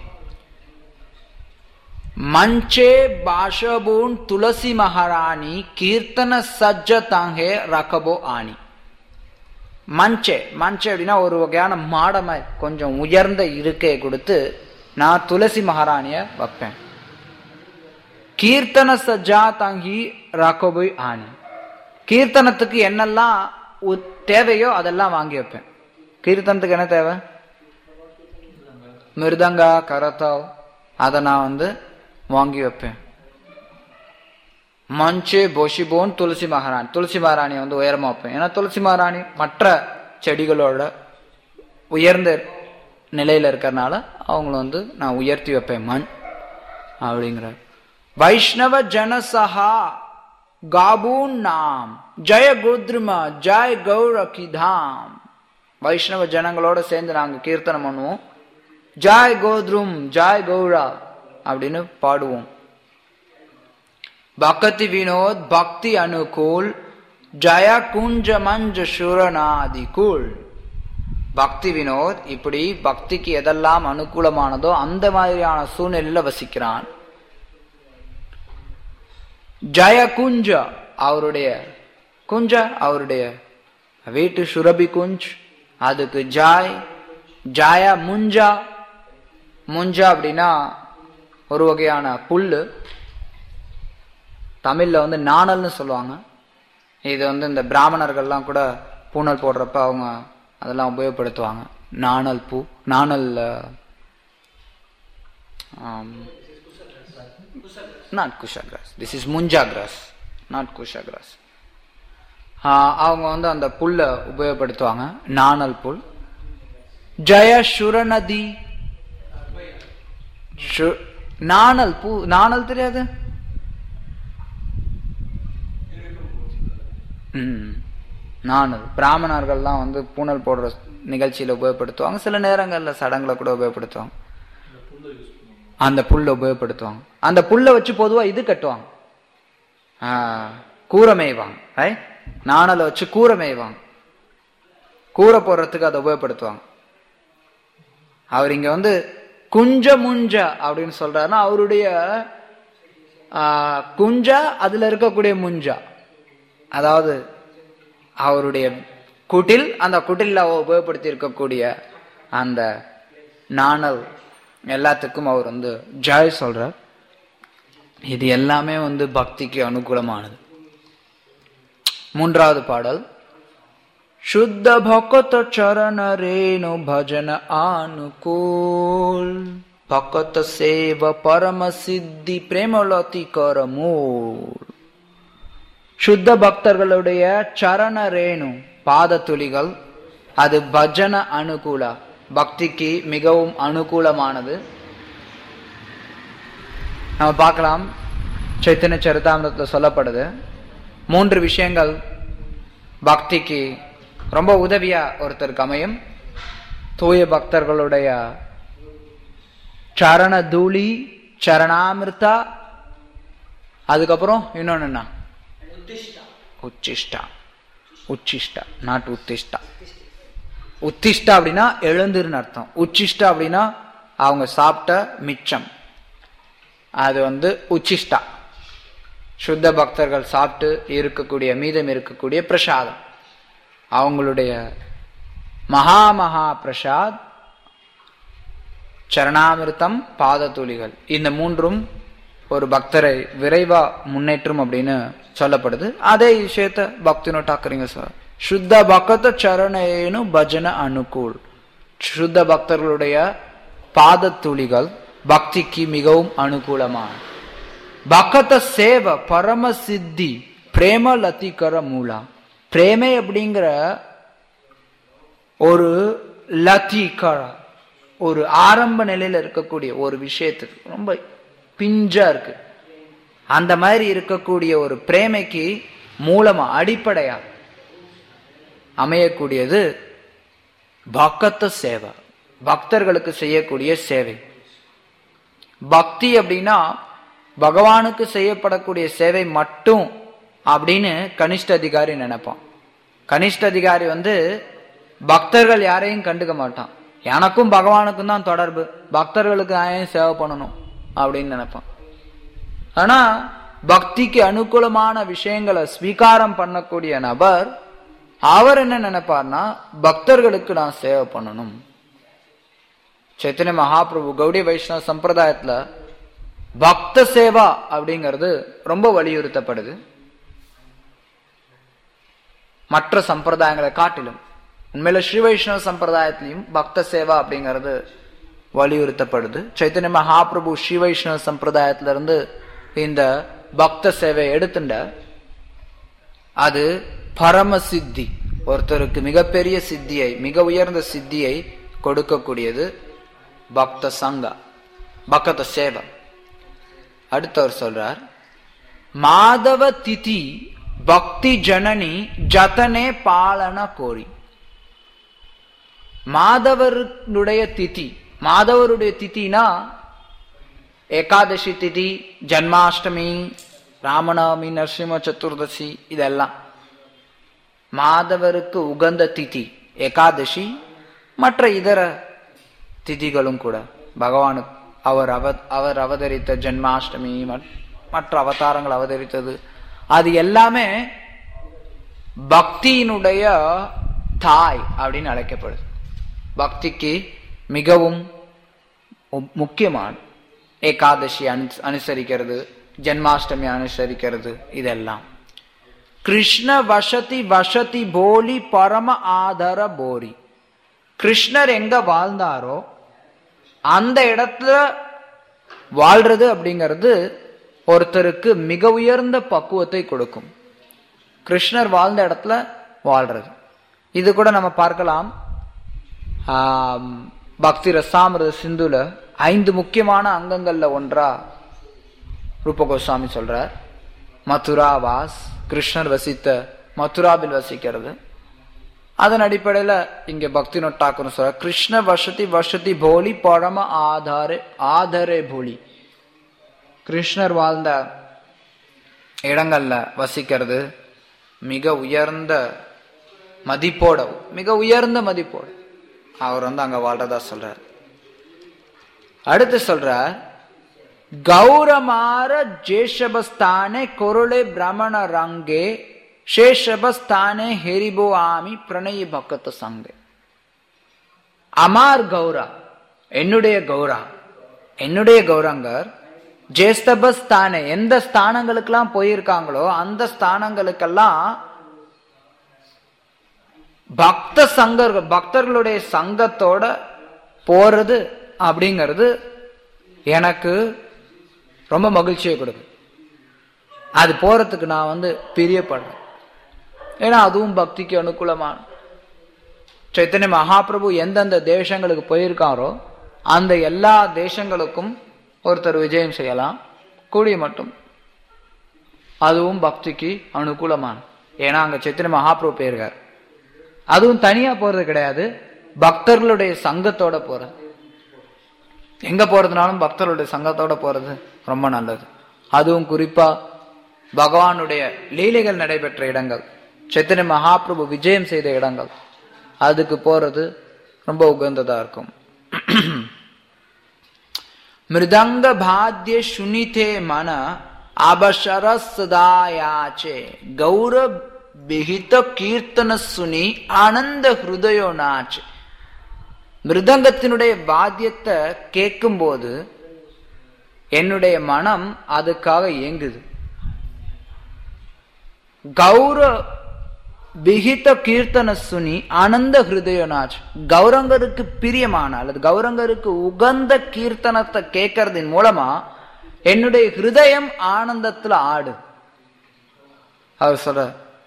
ಮಂಚೆ ಬಾಷಬೂನ್ ತುಳಸಿ ಮಹಾರಾಣಿ கீர்த்தன சஜ்ஜ தாங்கே ரகபோ ஆணி மஞ்சே மஞ்சே அப்படின்னா ஒரு வகையான மாடமை கொஞ்சம் உயர்ந்த இருக்கையை கொடுத்து நான் துளசி மகாராணிய வைப்பேன் கீர்த்தன சஜ்ஜா தாங்கி ராக்கோபோய் ஆணி கீர்த்தனத்துக்கு என்னெல்லாம் உ- தேவையோ அதெல்லாம் வாங்கி வைப்பேன் கீர்த்தனத்துக்கு என்ன தேவை மிருதங்கா கரத்தாவ் அதை நான் வந்து வாங்கி வைப்பேன் மஞ்சு பொஷிபோன் துளசி மகாராணி துளசி மகாராணியை வந்து உயரமா வைப்பேன் ஏன்னா துளசி மகாராணி மற்ற செடிகளோட உயர்ந்த நிலையில இருக்கறனால அவங்கள வந்து நான் உயர்த்தி வைப்பேன் மண் அப்படிங்கிறார் வைஷ்ணவ ஜனசஹா காபூன் நாம் ஜெய கோத்ருமா ஜெய கௌரகி தாம் வைஷ்ணவ ஜனங்களோட சேர்ந்து நாங்க கீர்த்தனம் பண்ணுவோம் ஜாய் கோத்ரும் ஜாய் கௌரா அப்படின்னு பாடுவோம் பக்தி வினோத் பக்தி அனுகூல் ஜய குஞ்ச மஞ்ச சுரநாதி கூல் பக்தி வினோத் இப்படி பக்திக்கு எதெல்லாம் அனுகூலமானதோ அந்த மாதிரியான சூழ்நிலையில வசிக்கிறான் ஜய குஞ்ச அவருடைய குஞ்ச அவருடைய வீட்டு சுரபி குஞ்ச் அதுக்கு ஜாய் ஜாய முஞ்சா முஞ்சா அப்படின்னா ஒரு வகையான புல்லு தமிழ்ல வந்து நாணல்னு சொல்லுவாங்க இது வந்து இந்த பிராமணர்கள்லாம் கூட பூனல் போடுறப்ப அவங்க அதெல்லாம் உபயோகப்படுத்துவாங்க நாணல் பூ நாணல் not kusha grass this is munja grass not kusha grass அவங்க வந்து அந்த புல்லை உபயோகப்படுத்துவாங்க நாணல் புல் ஜெய சுரநதி சு- நாணல் பூ நாணல் தெரியாது ம். நாணல் பிராமணர்கள்லாம் வந்து பூனல் போடுற நிகழ்ச்சியில உபயோகப்படுத்துவாங்க சில நேரங்கள்ல சடங்குல கூட உபயோகப்படுத்துவாங்க அந்த புல்லை உபயோகப்படுத்துவாங்க அந்த புல்லை வச்சு பொதுவா இது கட்டுவாங்க ஆ, கூரை மேய்வாங்க ஐ நாணலை வச்சு கூரை மேய்வாங்க கூரை போடுறதுக்கு அதை உபயோகப்படுத்துவாங்க அவர் இங்க வந்து குஞ்ச முஞ்ச அப்படின்னு சொல்றாருன்னா அவருடைய ஆ, குஞ்சா அதுல இருக்கக்கூடிய முஞ்சா அதாவது அவருடைய குட்டில் அந்த குட்டில் உபயோகப்படுத்தி இருக்கக்கூடிய அந்த நாணல் எல்லாத்துக்கும் அவர் வந்து ஜாய் சொல்றார் இது எல்லாமே வந்து பக்திக்கு அனுகூலமானது மூன்றாவது பாடல் ಶುದ್ಧ ಭಕತ ಚರಣ ರೇಣು ಭಜನ ಅನುಕೂಲ್ ಭಕತ ಸೇವ ಪರಮ ಸಿದ್ಧಿ பிரேமலோதி மூல் சுத்த பக்தர்களுடைய சரண ரேணு பாத துளிகள் அது பஜன அனுகூல பக்திக்கு மிகவும் அனுகூலமானது நம்ம பார்க்கலாம் சைத்தன்ய சரிதாமிரத்தில் சொல்லப்படுது மூன்று விஷயங்கள் பக்திக்கு ரொம்ப உதவியா ஒருத்தருக்கு அமையும் தூய பக்தர்களுடைய சரண தூளி சரணாமிர்தா அதுக்கப்புறம் இன்னொன்னு என்ன உச்சிஷ்டா உச்சிஷ்டா நாட் உத்திஷ்டா உத்திஷ்டா அப்படின்னா எழுந்துருன்னு அர்த்தம் உச்சிஷ்டா அப்படின்னா அவங்க சாப்பிட்ட மிச்சம் அது வந்து உச்சிஷ்டா சுத்த பக்தர்கள் சாப்பிட்டு இருக்கக்கூடிய மீதம் இருக்கக்கூடிய பிரசாதம் அவங்களுடைய மகா மகா பிரசாத் சரணாமிர்தம் பாதத்தூளிகள் இந்த மூன்றும் ஒரு பக்தரை விரைவா முன்னேற்றும் அப்படின்னு சொல்லப்படுது அதே விஷயத்த பக்தினோ டாக்குறீங்க சார் சுத்த பக்த சரணேனு பஜன அனுகூல் சுத்த பக்தர்களுடைய பாதத்துளிகள் பக்திக்கு மிகவும் அனுகூலமான பக்த சேவ பரம சித்தி பிரேம லத்திகர மூலா பிரேமை அப்படிங்கிற ஒரு லத்திகர ஒரு ஆரம்ப நிலையில இருக்கக்கூடிய ஒரு விஷயத்துக்கு ரொம்ப பிஞ்சா இருக்கு அந்த மாதிரி இருக்கக்கூடிய ஒரு பிரேமைக்கு மூலமா அடிப்படையா அமையக்கூடியது பக்த சேவை பக்தர்களுக்கு செய்யக்கூடிய சேவை பக்தி அப்படின்னா பகவானுக்கு செய்யப்படக்கூடிய சேவை மட்டும் அப்படின்னு கனிஷ்ட அதிகாரி நினைப்பான் கனிஷ்ட அதிகாரி வந்து பக்தர்கள் யாரையும் கண்டுக்க மாட்டான் எனக்கும் பகவானுக்கும் தான் தொடர்பு பக்தர்களுக்கு நான் ஏன் சேவை பண்ணணும் அப்படின்னு நினைப்பான் ஆனா பக்திக்கு அனுகூலமான விஷயங்களை ஸ்வீகாரம் பண்ணக்கூடிய நபர் அவர் என்ன நினைப்பார்னா பக்தர்களுக்கு நான் சேவை பண்ணணும் சைத்தன்ய மகாபிரபு கௌடி வைஷ்ணவ சம்பிரதாயத்துல பக்த சேவா அப்படிங்கிறது ரொம்ப வலியுறுத்தப்படுது மற்ற சம்பிரதாயங்களை காட்டிலும் உண்மையில ஸ்ரீ வைஷ்ணவ சம்பிரதாயத்திலையும் பக்த சேவா அப்படிங்கிறது வலியுறுத்தப்படுது சைத்தன்ய மகாபிரபு ஸ்ரீ வைஷ்ணவ சம்பிரதாயத்துல இருந்து இந்த பக்த சேவை எடுத்துட்ட அது பரம சித்தி ஒருத்தருக்கு மிகப்பெரிய சித்தியை மிக உயர்ந்த சித்தியை கொடுக்கக்கூடியது பக்த சங்கா பக்த சேவை அடுத்தவர் சொல்றார் மாதவ திதி பக்தி ஜனனி ஜதனே பாலன கோரி மாதவருடைய திதி மாதவருடைய திதினா ஏகாதசி திதி ஜன்மாஷ்டமி ராமநவமி நரசிம்ம சதுர்தசி இதெல்லாம் மாதவருக்கு உகந்த திதி ஏகாதசி மற்ற இதர திதிகளும் கூட பகவானுக்கு அவர் அவ அவர் அவதரித்த ஜென்மாஷ்டமி மற்ற அவதாரங்கள் அவதரித்தது அது எல்லாமே பக்தியினுடைய தாய் அப்படின்னு அழைக்கப்படுது பக்திக்கு மிகவும் முக்கியமான ஏகாதசி அனு அனுசரிக்கிறது ஜென்மாஷ்டமி அனுசரிக்கிறது இதெல்லாம் கிருஷ்ண வசதி வசதி போலி பரம ஆதர போரி கிருஷ்ணர் எங்க வாழ்ந்தாரோ அந்த இடத்துல வாழ்றது அப்படிங்கிறது ஒருத்தருக்கு மிக உயர்ந்த பக்குவத்தை கொடுக்கும் கிருஷ்ணர் வாழ்ந்த இடத்துல வாழ்றது இது கூட நம்ம பார்க்கலாம் பக்தி ரசாமிரத சிந்துல ஐந்து முக்கியமான அங்கங்கள்ல ஒன்றா ரூப கோஸ்வாமி சொல்றார் மதுரா வாஸ் கிருஷ்ணர் வசித்த மதுராவில் வசிக்கிறது அதன் அடிப்படையில இங்க பக்தி நொட்டாக்குன்னு சொல்ற கிருஷ்ண வசதி வசதி போலி பரம ஆதாரே ஆதரே போலி கிருஷ்ணர் வாழ்ந்த இடங்கள்ல வசிக்கிறது மிக உயர்ந்த மதிப்போட மிக உயர்ந்த மதிப்போட அவர் வந்து அங்க வாழ்றதா சொல்றார் அடுத்து சொல்றார் ಗೌರಮಾರ ಜೇಷಬಸ್ಥಾನೆ ಕೊರಳೆ ಬ್ರಹ್ಮಣ ರಂಗೆ ಶೇಷಬಸ್ಥಾನೆ ಹೆರಿಬೋ ஆமி பிரணய பக்கத்து சங்கே அமார் கௌரா என்னுடைய கௌரா என்னுடைய கௌரங்கர் ஜேஸ்தப ஸ்தானே எந்த ஸ்தானங்களுக்கெல்லாம் போயிருக்காங்களோ அந்த ஸ்தானங்களுக்கெல்லாம் பக்த சங்கர்கள் பக்தர்களுடைய சங்கத்தோட போறது அப்படிங்கிறது எனக்கு ரொம்ப மகிழ்ச்சியை கொடுக்கும் அது போறதுக்கு நான் வந்து பிரியப்படுறேன் ஏன்னா அதுவும் பக்திக்கு அனுகூலமான சைத்தன்ய மகாபிரபு எந்தெந்த தேசங்களுக்கு போயிருக்காரோ அந்த எல்லா தேசங்களுக்கும் ஒருத்தர் விஜயம் செய்யலாம் கூடிய மட்டும் அதுவும் பக்திக்கு அனுகூலமான ஏன்னா அங்க சைத்தன்ய மகாபிரபு போயிருக்கார் அதுவும் தனியா போறது கிடையாது பக்தர்களுடைய சங்கத்தோட போறது எங்க போறதுனாலும் பக்தர்களுடைய சங்கத்தோட போறது ரொம்ப நல்லது அதுவும் குறிப்பா பகவானுடைய லீலைகள் நடைபெற்ற இடங்கள் சைத்தன்ய மகாபிரபு விஜயம் செய்த இடங்கள் அதுக்கு போறது ரொம்ப உகந்ததா இருக்கும் மிருதங்க பாத்திய சுனிதே மன அபசர சதாயாச்சே கௌர விஹித கீர்த்தன சுனி ஆனந்த ஹிருதயோ நாச்சு மிருதங்கத்தினுடைய வாத்தியத்தை கேட்கும்போது என்னுடைய மனம் அதுக்காக இயங்குது கௌர விகித கீர்த்தன சுனி ஆனந்த ஹிருதயநாச் கௌரங்கருக்கு பிரியமான அல்லது கௌரங்கருக்கு உகந்த கீர்த்தனத்தை கேட்கறதின் மூலமா என்னுடைய ஹிருதயம் ஆனந்தத்துல ஆடு அவர் சொல்ற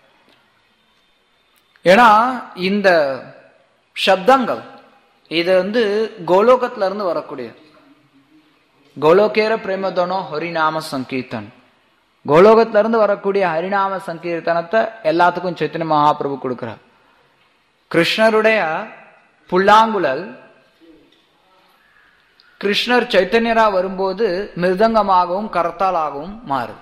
ஏன்னா இந்த சப்தங்கள் இது வந்து கோலோகத்துல இருந்து வரக்கூடிய கோலோகேர பிரேமதனோ ஹரிநாம சங்கீர்த்தன் கோலோகத்துல இருந்து வரக்கூடிய ஹரிநாம சங்கீர்த்தனத்தை எல்லாத்துக்கும் சைத்தன்ய மகாபிரபு கொடுக்கிறார் கிருஷ்ணருடைய புல்லாங்குழல் கிருஷ்ணர் சைத்தன்யரா வரும்போது மிருதங்கமாகவும் கரத்தாலாகவும் மாறுது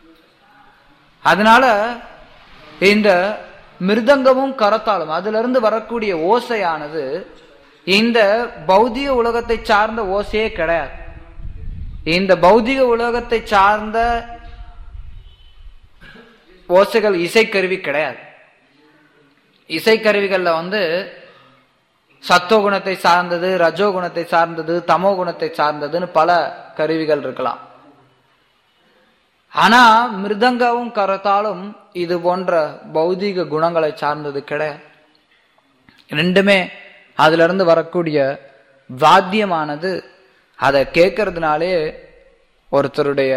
அதனால இந்த மிருதங்கமும் கரத்தாலும் அதுல இருந்து வரக்கூடிய ஓசையானது இந்த பௌதிக உலகத்தை சார்ந்த ஓசையே கிடையாது இந்த பௌதிக உலகத்தை சார்ந்த ஓசைகள் இசைக்கருவி கிடையாது இசைக்கருவிகள்ல வந்து சத்தோகுணத்தை சார்ந்தது ரஜோகுணத்தை சார்ந்தது தமோ குணத்தை சார்ந்ததுன்னு பல கருவிகள் இருக்கலாம் ஆனா மிருதங்கவும் கரத்தாலும் இது போன்ற பௌதிக குணங்களை சார்ந்தது கிடையாது ரெண்டுமே அதுல இருந்து வரக்கூடிய வாத்தியமானது அதை கேட்கறதுனாலே ஒருத்தருடைய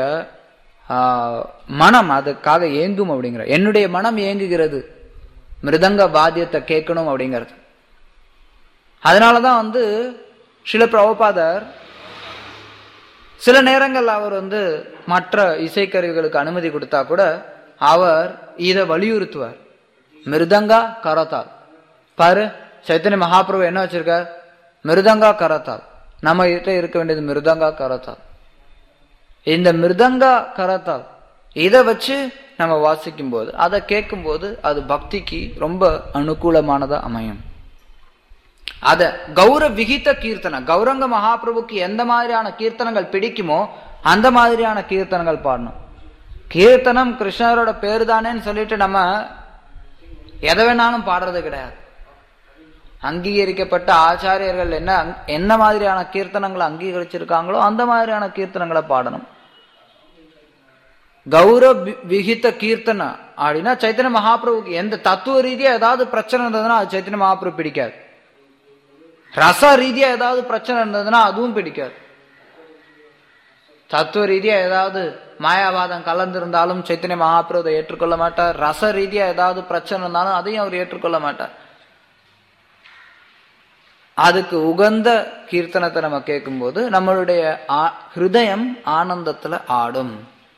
மனம் அதுக்காக ஏங்கும் அப்படிங்கிற என்னுடைய மனம் ஏங்குகிறது மிருதங்க வாத்தியத்தை கேட்கணும் அப்படிங்கிறது அதனாலதான் வந்து சில பிரபுபாதர் சில நேரங்கள் அவர் வந்து மற்ற இசைக்கருவிகளுக்கு அனுமதி கொடுத்தா கூட அவர் இதை வலியுறுத்துவார் மிருதங்கா கரத்தால் பாரு சைத்தன்ய மகாபிரபு என்ன வச்சிருக்கார் மிருதங்கா கரத்தால் நம்ம கிட்ட இருக்க வேண்டியது மிருதங்கா கரத்தால் இந்த மிருதங்கா கரத்தால் இதை வச்சு நம்ம வாசிக்கும் போது அதை கேட்கும் போது அது பக்திக்கு ரொம்ப அனுகூலமானதா அமையும் அத கௌர விகித கீர்த்தனை கௌரங்க மகாபிரபுக்கு எந்த மாதிரியான கீர்த்தனங்கள் பிடிக்குமோ அந்த மாதிரியான கீர்த்தனங்கள் பாடணும் கீர்த்தனம் கிருஷ்ணரோட பேரு தானேன்னு சொல்லிட்டு நம்ம எதை வேணாலும் பாடுறது கிடையாது அங்கீகரிக்கப்பட்ட ஆச்சாரியர்கள் என்ன என்ன மாதிரியான கீர்த்தனங்களை அங்கீகரிச்சிருக்காங்களோ அந்த மாதிரியான கீர்த்தனங்களை பாடணும் கௌர விகித கீர்த்தனை அப்படின்னா சைத்தன்ய மகாபிரபுக்கு எந்த தத்துவ ரீதியா ஏதாவது பிரச்சனை இருந்ததுன்னா அது சைத்தன்ய மகாபிரபு பிடிக்காது ரச ரீதியா ஏதாவது பிரச்சனை இருந்ததுன்னா அதுவும் பிடிக்காது தத்துவ ரீதியா ஏதாவது மாயாவாதம் கலந்திருந்தாலும் சைத்தன்ய மகாபிரபு ஏற்றுக்கொள்ள மாட்டார் ரச ரீதியா ஏதாவது பிரச்சனை இருந்தாலும் அதையும் அவர் ஏற்றுக்கொள்ள மாட்டார் அதுக்கு உகந்த கீர்த்தனத்தை நம்ம கேட்கும்போது நம்மளுடைய ஹிருதயம் ஆனந்தத்துல ஆடும்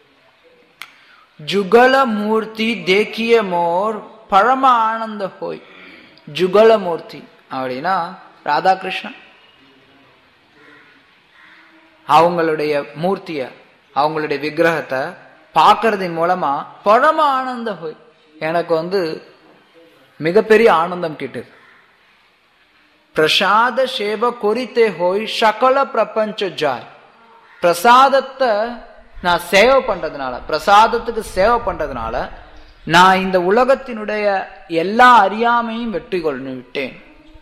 ஜுகல மூர்த்தி தேக்கிய மோர் பரம ஆனந்த ஹோய் ஜுகல மூர்த்தி அப்படின்னா ராதாகிருஷ்ணன் அவங்களுடைய மூர்த்திய அவங்களுடைய விக்கிரகத்தை பார்க்கறதின் மூலமா பரம ஆனந்த ஹோய் எனக்கு வந்து மிகப்பெரிய ஆனந்தம் கிட்டுது பிரசாத சேவ கொரித்தே ஹோய் சகல பிரபஞ்ச ஜாய் பிரசாதத்தை நான் சேவை பண்றதுனால பிரசாதத்துக்கு சேவை பண்றதுனால நான் இந்த உலகத்தினுடைய எல்லா அறியாமையும் வெற்றி கொண்டு விட்டேன்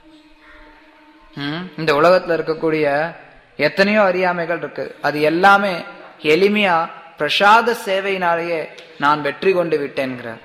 இந்த உலகத்துல இருக்கக்கூடிய எத்தனையோ அறியாமைகள் இருக்கு அது எல்லாமே எளிமையா பிரசாத சேவையினாலேயே நான் வெற்றி கொண்டு விட்டேன்கிறார்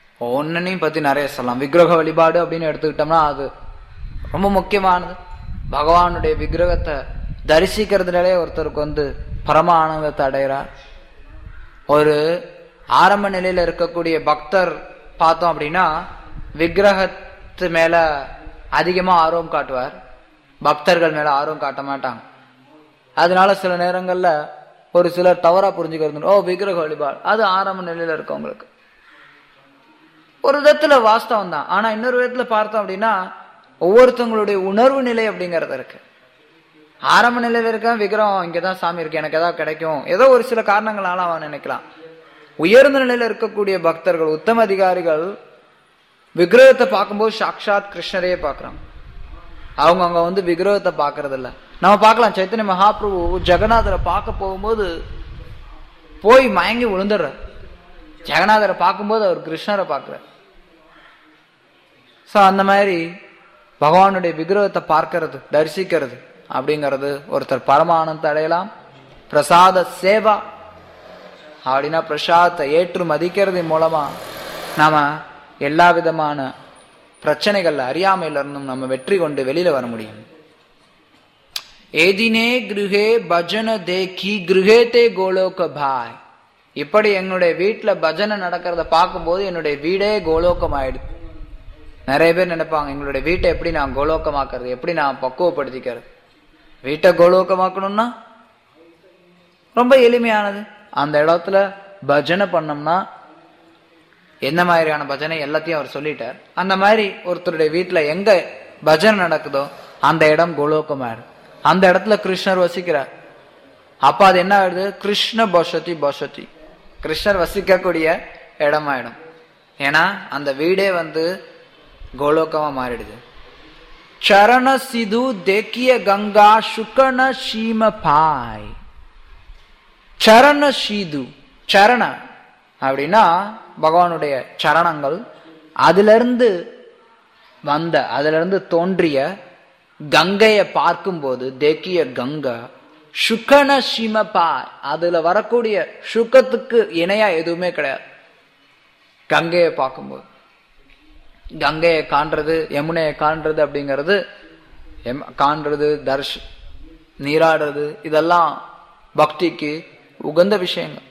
ஒன்னையும் பத்தி நிறைய சொல்லலாம் விக்கிரக வழிபாடு அப்படின்னு எடுத்துக்கிட்டோம்னா அது ரொம்ப முக்கியமானது பகவானுடைய விக்கிரகத்தை தரிசிக்கிறதுனாலே ஒருத்தருக்கு வந்து பரம ஆனந்தத்தை அடைகிறார் ஒரு ஆரம்ப நிலையில இருக்கக்கூடிய பக்தர் பார்த்தோம் அப்படின்னா விக்கிரகத்து மேல அதிகமா ஆர்வம் காட்டுவார் பக்தர்கள் மேல ஆர்வம் காட்ட மாட்டாங்க அதனால சில நேரங்கள்ல ஒரு சிலர் தவறா புரிஞ்சுக்கிறது ஓ விக்கிரக வழிபாடு அது ஆரம்ப நிலையில இருக்கவங்களுக்கு ஒரு விதத்துல வாஸ்தவம் தான் ஆனா இன்னொரு விதத்துல பார்த்தோம் அப்படின்னா ஒவ்வொருத்தவங்களுடைய உணர்வு நிலை அப்படிங்கறது இருக்கு ஆரம்ப நிலையில இருக்க விக்கிரகம் இங்கதான் சாமி இருக்கு எனக்கு ஏதாவது கிடைக்கும் ஏதோ ஒரு சில காரணங்களால அவன் நினைக்கலாம் உயர்ந்த நிலையில இருக்கக்கூடிய பக்தர்கள் உத்தம அதிகாரிகள் விக்கிரகத்தை பார்க்கும்போது சாக்ஷாத் கிருஷ்ணரையே பார்க்கறாங்க அவங்க அங்க வந்து விக்கிரகத்தை பார்க்கறது இல்ல நம்ம பார்க்கலாம் சைத்தன்ய மகாபிரபு ஜெகநாதரை பார்க்க போகும்போது போய் மயங்கி விழுந்துடுறார் ஜெகநாதரை பார்க்கும்போது அவர் கிருஷ்ணரை பார்க்கிறார் ஸோ அந்த மாதிரி பகவானுடைய விக்கிரகத்தை பார்க்கறது தரிசிக்கிறது அப்படிங்கிறது ஒருத்தர் பரமானந்தத்தை அடையலாம் பிரசாத சேவா அப்படின்னா பிரசாதத்தை ஏற்று மதிக்கிறது மூலமா நாம எல்லா விதமான பிரச்சனைகள்ல அறியாமையில இருந்தும் நம்ம வெற்றி கொண்டு வெளியில வர முடியும் ஏதினே கிருஹே பஜன தேக்கி கிருஹே தே கோலோக பாய் இப்படி என்னுடைய வீட்டுல பஜனை நடக்கிறத பார்க்கும்போது என்னுடைய வீடே கோலோகம் ஆயிடுது நிறைய பேர் நினைப்பாங்க எங்களுடைய வீட்டை எப்படி நான் கோலோக்கமாக்குறது எப்படி நான் பக்குவப்படுத்திக்கிறது வீட்டை கோலோக்கமாக்கணும்னா ரொம்ப எளிமையானது அந்த இடத்துல பஜனை பண்ணோம்னா என்ன மாதிரியான பஜனை எல்லாத்தையும் அவர் சொல்லிட்டார் அந்த மாதிரி ஒருத்தருடைய வீட்டுல எங்க பஜனை நடக்குதோ அந்த இடம் கோலோக்கமாயிடும் அந்த இடத்துல கிருஷ்ணர் வசிக்கிறார் அப்ப அது என்ன ஆயிடுது கிருஷ்ண பசதி பசதி கிருஷ்ணர் வசிக்கக்கூடிய இடமாயிடும் ஏன்னா அந்த வீடே வந்து கோலோக்கமா மாறிடுது சரண சிது தேக்கிய கங்கா சுக்கன சீம பாய் சரண சீது சரண அப்படின்னா பகவானுடைய சரணங்கள் அதிலிருந்து வந்த அதிலிருந்து தோன்றிய கங்கையை பார்க்கும்போது தேக்கிய கங்கா சுக்கன சிமபாய் அதுல வரக்கூடிய சுக்கத்துக்கு இணையா எதுவுமே கிடையாது கங்கையை பார்க்கும்போது கங்கையை காண்றது யமுனையை காண்றது அப்படிங்கிறது எம் காண்றது தர்ஷ் நீராடுறது இதெல்லாம் பக்திக்கு உகந்த விஷயங்கள்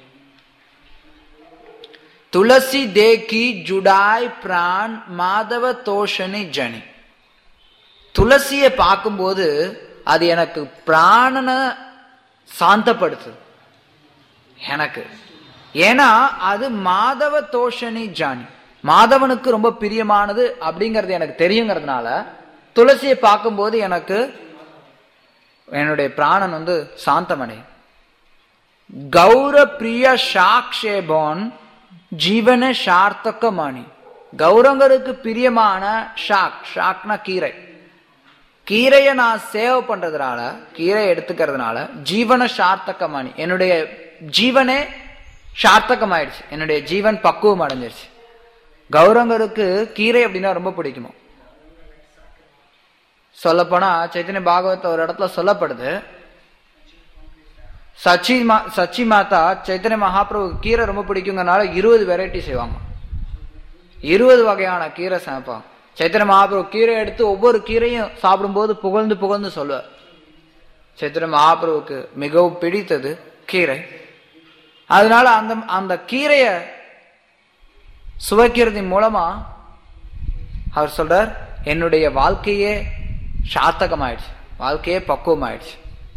துளசி தேக்கி ஜுடாய் பிரான் மாதவ தோஷனி ஜனி துளசியை பார்க்கும்போது அது எனக்கு பிராணனை சாந்தப்படுத்துது எனக்கு ஏன்னா அது மாதவ தோஷனி ஜானி மாதவனுக்கு ரொம்ப பிரியமானது அப்படிங்கிறது எனக்கு தெரியுங்கிறதுனால துளசியை பார்க்கும்போது எனக்கு என்னுடைய பிராணன் வந்து சாந்தமடையும் கௌர பிரிய ஷாக்ஷேபோன் ஜீவன சார்த்தகமணி கௌரங்கருக்கு பிரியமான ஷாக் ஷாக்னா கீரை கீரையை நான் சேவ் பண்றதுனால கீரை எடுத்துக்கிறதுனால ஜீவன சார்த்தகமணி என்னுடைய ஜீவனே சார்த்தகமாயிடுச்சு என்னுடைய ஜீவன் பக்குவம் அடைஞ்சிருச்சு கௌரங்கருக்கு கீரை அப்படின்னா ரொம்ப பிடிக்குமோ சொல்லப்போனா சைத்தன்ய பாகவத் ஒரு இடத்துல சொல்லப்படுது சச்சி மா சச்சி மாதா சைத்தன்ய மகாபிரபு கீரை ரொம்ப பிடிக்குங்கிறனால இருபது வெரைட்டி செய்வாங்க இருபது வகையான கீரை சமைப்பாங்க சைத்தன்ய மகாபிரபு கீரை எடுத்து ஒவ்வொரு கீரையும் சாப்பிடும்போது புகழ்ந்து புகழ்ந்து சொல்லுவார் சைத்தன்ய மகாபிரபுக்கு மிகவும் பிடித்தது கீரை அதனால அந்த அந்த கீரைய சுவைக்கிறதின் மூலமா அவர் சொல்றார் என்னுடைய வாழ்க்கையே சாத்தகமாயிடுச்சு வாழ்க்கையே பக்குவமாயிடுச்சு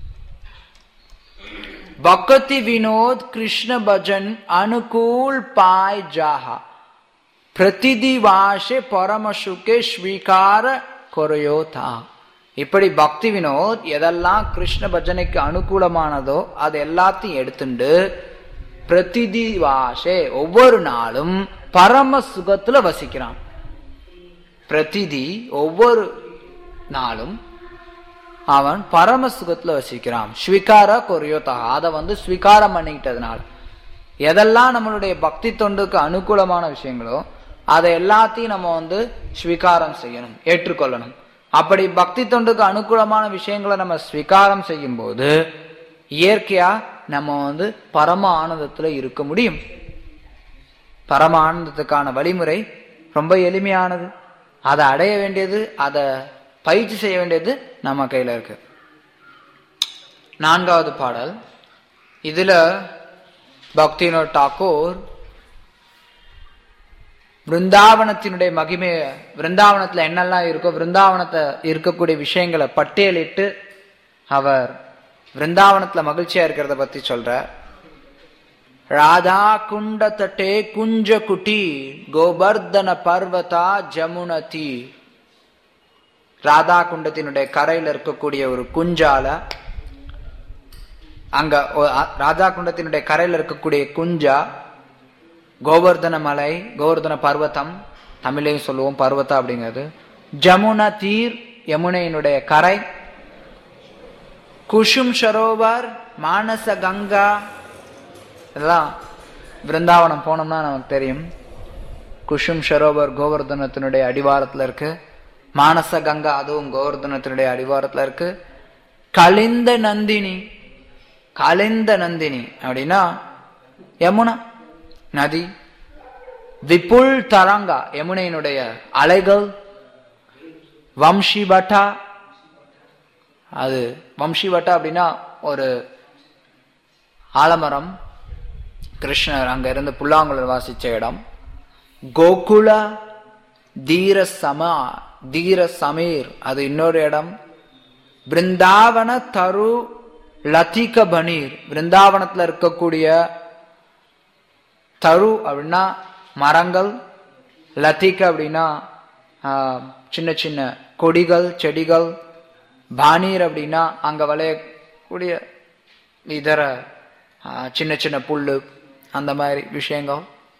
भक्ति विनोद कृष्ण भजन अनुकूल पाय जाहा பிரதிதிவாசே பரமசுகே ஸ்வீகார கொரையோ தா இப்படி பக்தி வினோத் எதெல்லாம் கிருஷ்ண பஜனைக்கு அனுகூலமானதோ அது எல்லாத்தையும் எடுத்துண்டு பிரதிதிவாசே ஒவ்வொரு நாளும் பரம சுகத்துல வசிக்கிறான் பிரதிதி ஒவ்வொரு நாளும் அவன் பரம சுகத்துல வசிக்கிறான் ஸ்வீகார கொரியோதா அதை வந்து ஸ்வீகாரம் பண்ணிக்கிட்டதுனால எதெல்லாம் நம்மளுடைய பக்தி தொண்டுக்கு அனுகூலமான விஷயங்களோ அதை எல்லாத்தையும் நம்ம வந்து ஸ்வீகாரம் செய்யணும் ஏற்றுக்கொள்ளணும் அப்படி பக்தி தொண்டுக்கு அனுகூலமான விஷயங்களை நம்ம ஸ்வீகாரம் செய்யும் போது இயற்கையா நம்ம வந்து பரம ஆனந்தத்துல இருக்க முடியும் பரம ஆனந்தத்துக்கான வழிமுறை ரொம்ப எளிமையானது அதை அடைய வேண்டியது அதை பயிற்சி செய்ய வேண்டியது நம்ம கையில இருக்கு நான்காவது பாடல் இதுல பக்தினோர் டாக்கூர் விருந்தாவனத்தினுடைய மகிமைய விருந்தாவனத்துல என்னெல்லாம் இருக்கோ விருந்தாவனத்தை இருக்கக்கூடிய விஷயங்களை பட்டியலிட்டு அவர் விருந்தாவனத்துல மகிழ்ச்சியா இருக்கிறத பத்தி சொல்றார் ராதா குண்ட தட்டே குஞ்ச குட்டி கோபர்தன பர்வதா ஜமுனதி ராதா குண்டத்தினுடைய கரையில இருக்கக்கூடிய ஒரு குஞ்சால அங்க ராதா குண்டத்தினுடைய கரையில இருக்கக்கூடிய குஞ்சா கோவர்தன மலை கோவர்தன பர்வதம் தமிழையும் சொல்லுவோம் பர்வதா அப்படிங்கிறது ஜமுனா தீர் யமுனையினுடைய கரை குஷும் சரோவர் மானச கங்கா இதெல்லாம் பிருந்தாவனம் போனோம்னா நமக்கு தெரியும் குஷும் சரோவர் கோவர்தனத்தினுடைய அடிவாரத்துல இருக்கு மானச கங்கா அதுவும் கோவர்தனத்தினுடைய அடிவாரத்துல இருக்கு கலிந்த நந்தினி கலிந்த நந்தினி அப்படின்னா யமுனா நதி விபுல் தரங்கா யமுனையினுடைய அலைகள் வம்சி பட்டா அது வம்சி வட்டா அப்படின்னா ஒரு ஆலமரம் கிருஷ்ணர் அங்க இருந்து புல்லாங்குழல் வாசிச்ச இடம் கோகுல தீர சமா தீர சமீர் அது இன்னொரு இடம் பிருந்தாவன தரு லதிக பனீர் பிருந்தாவனத்துல இருக்கக்கூடிய தரு அப்படின்னா மரங்கள் லத்திக அப்படின்னா சின்ன சின்ன கொடிகள் செடிகள் பானீர் அப்படின்னா அங்க விளையக்கூடிய இதர சின்ன சின்ன புல்லு அந்த மாதிரி விஷயங்கள்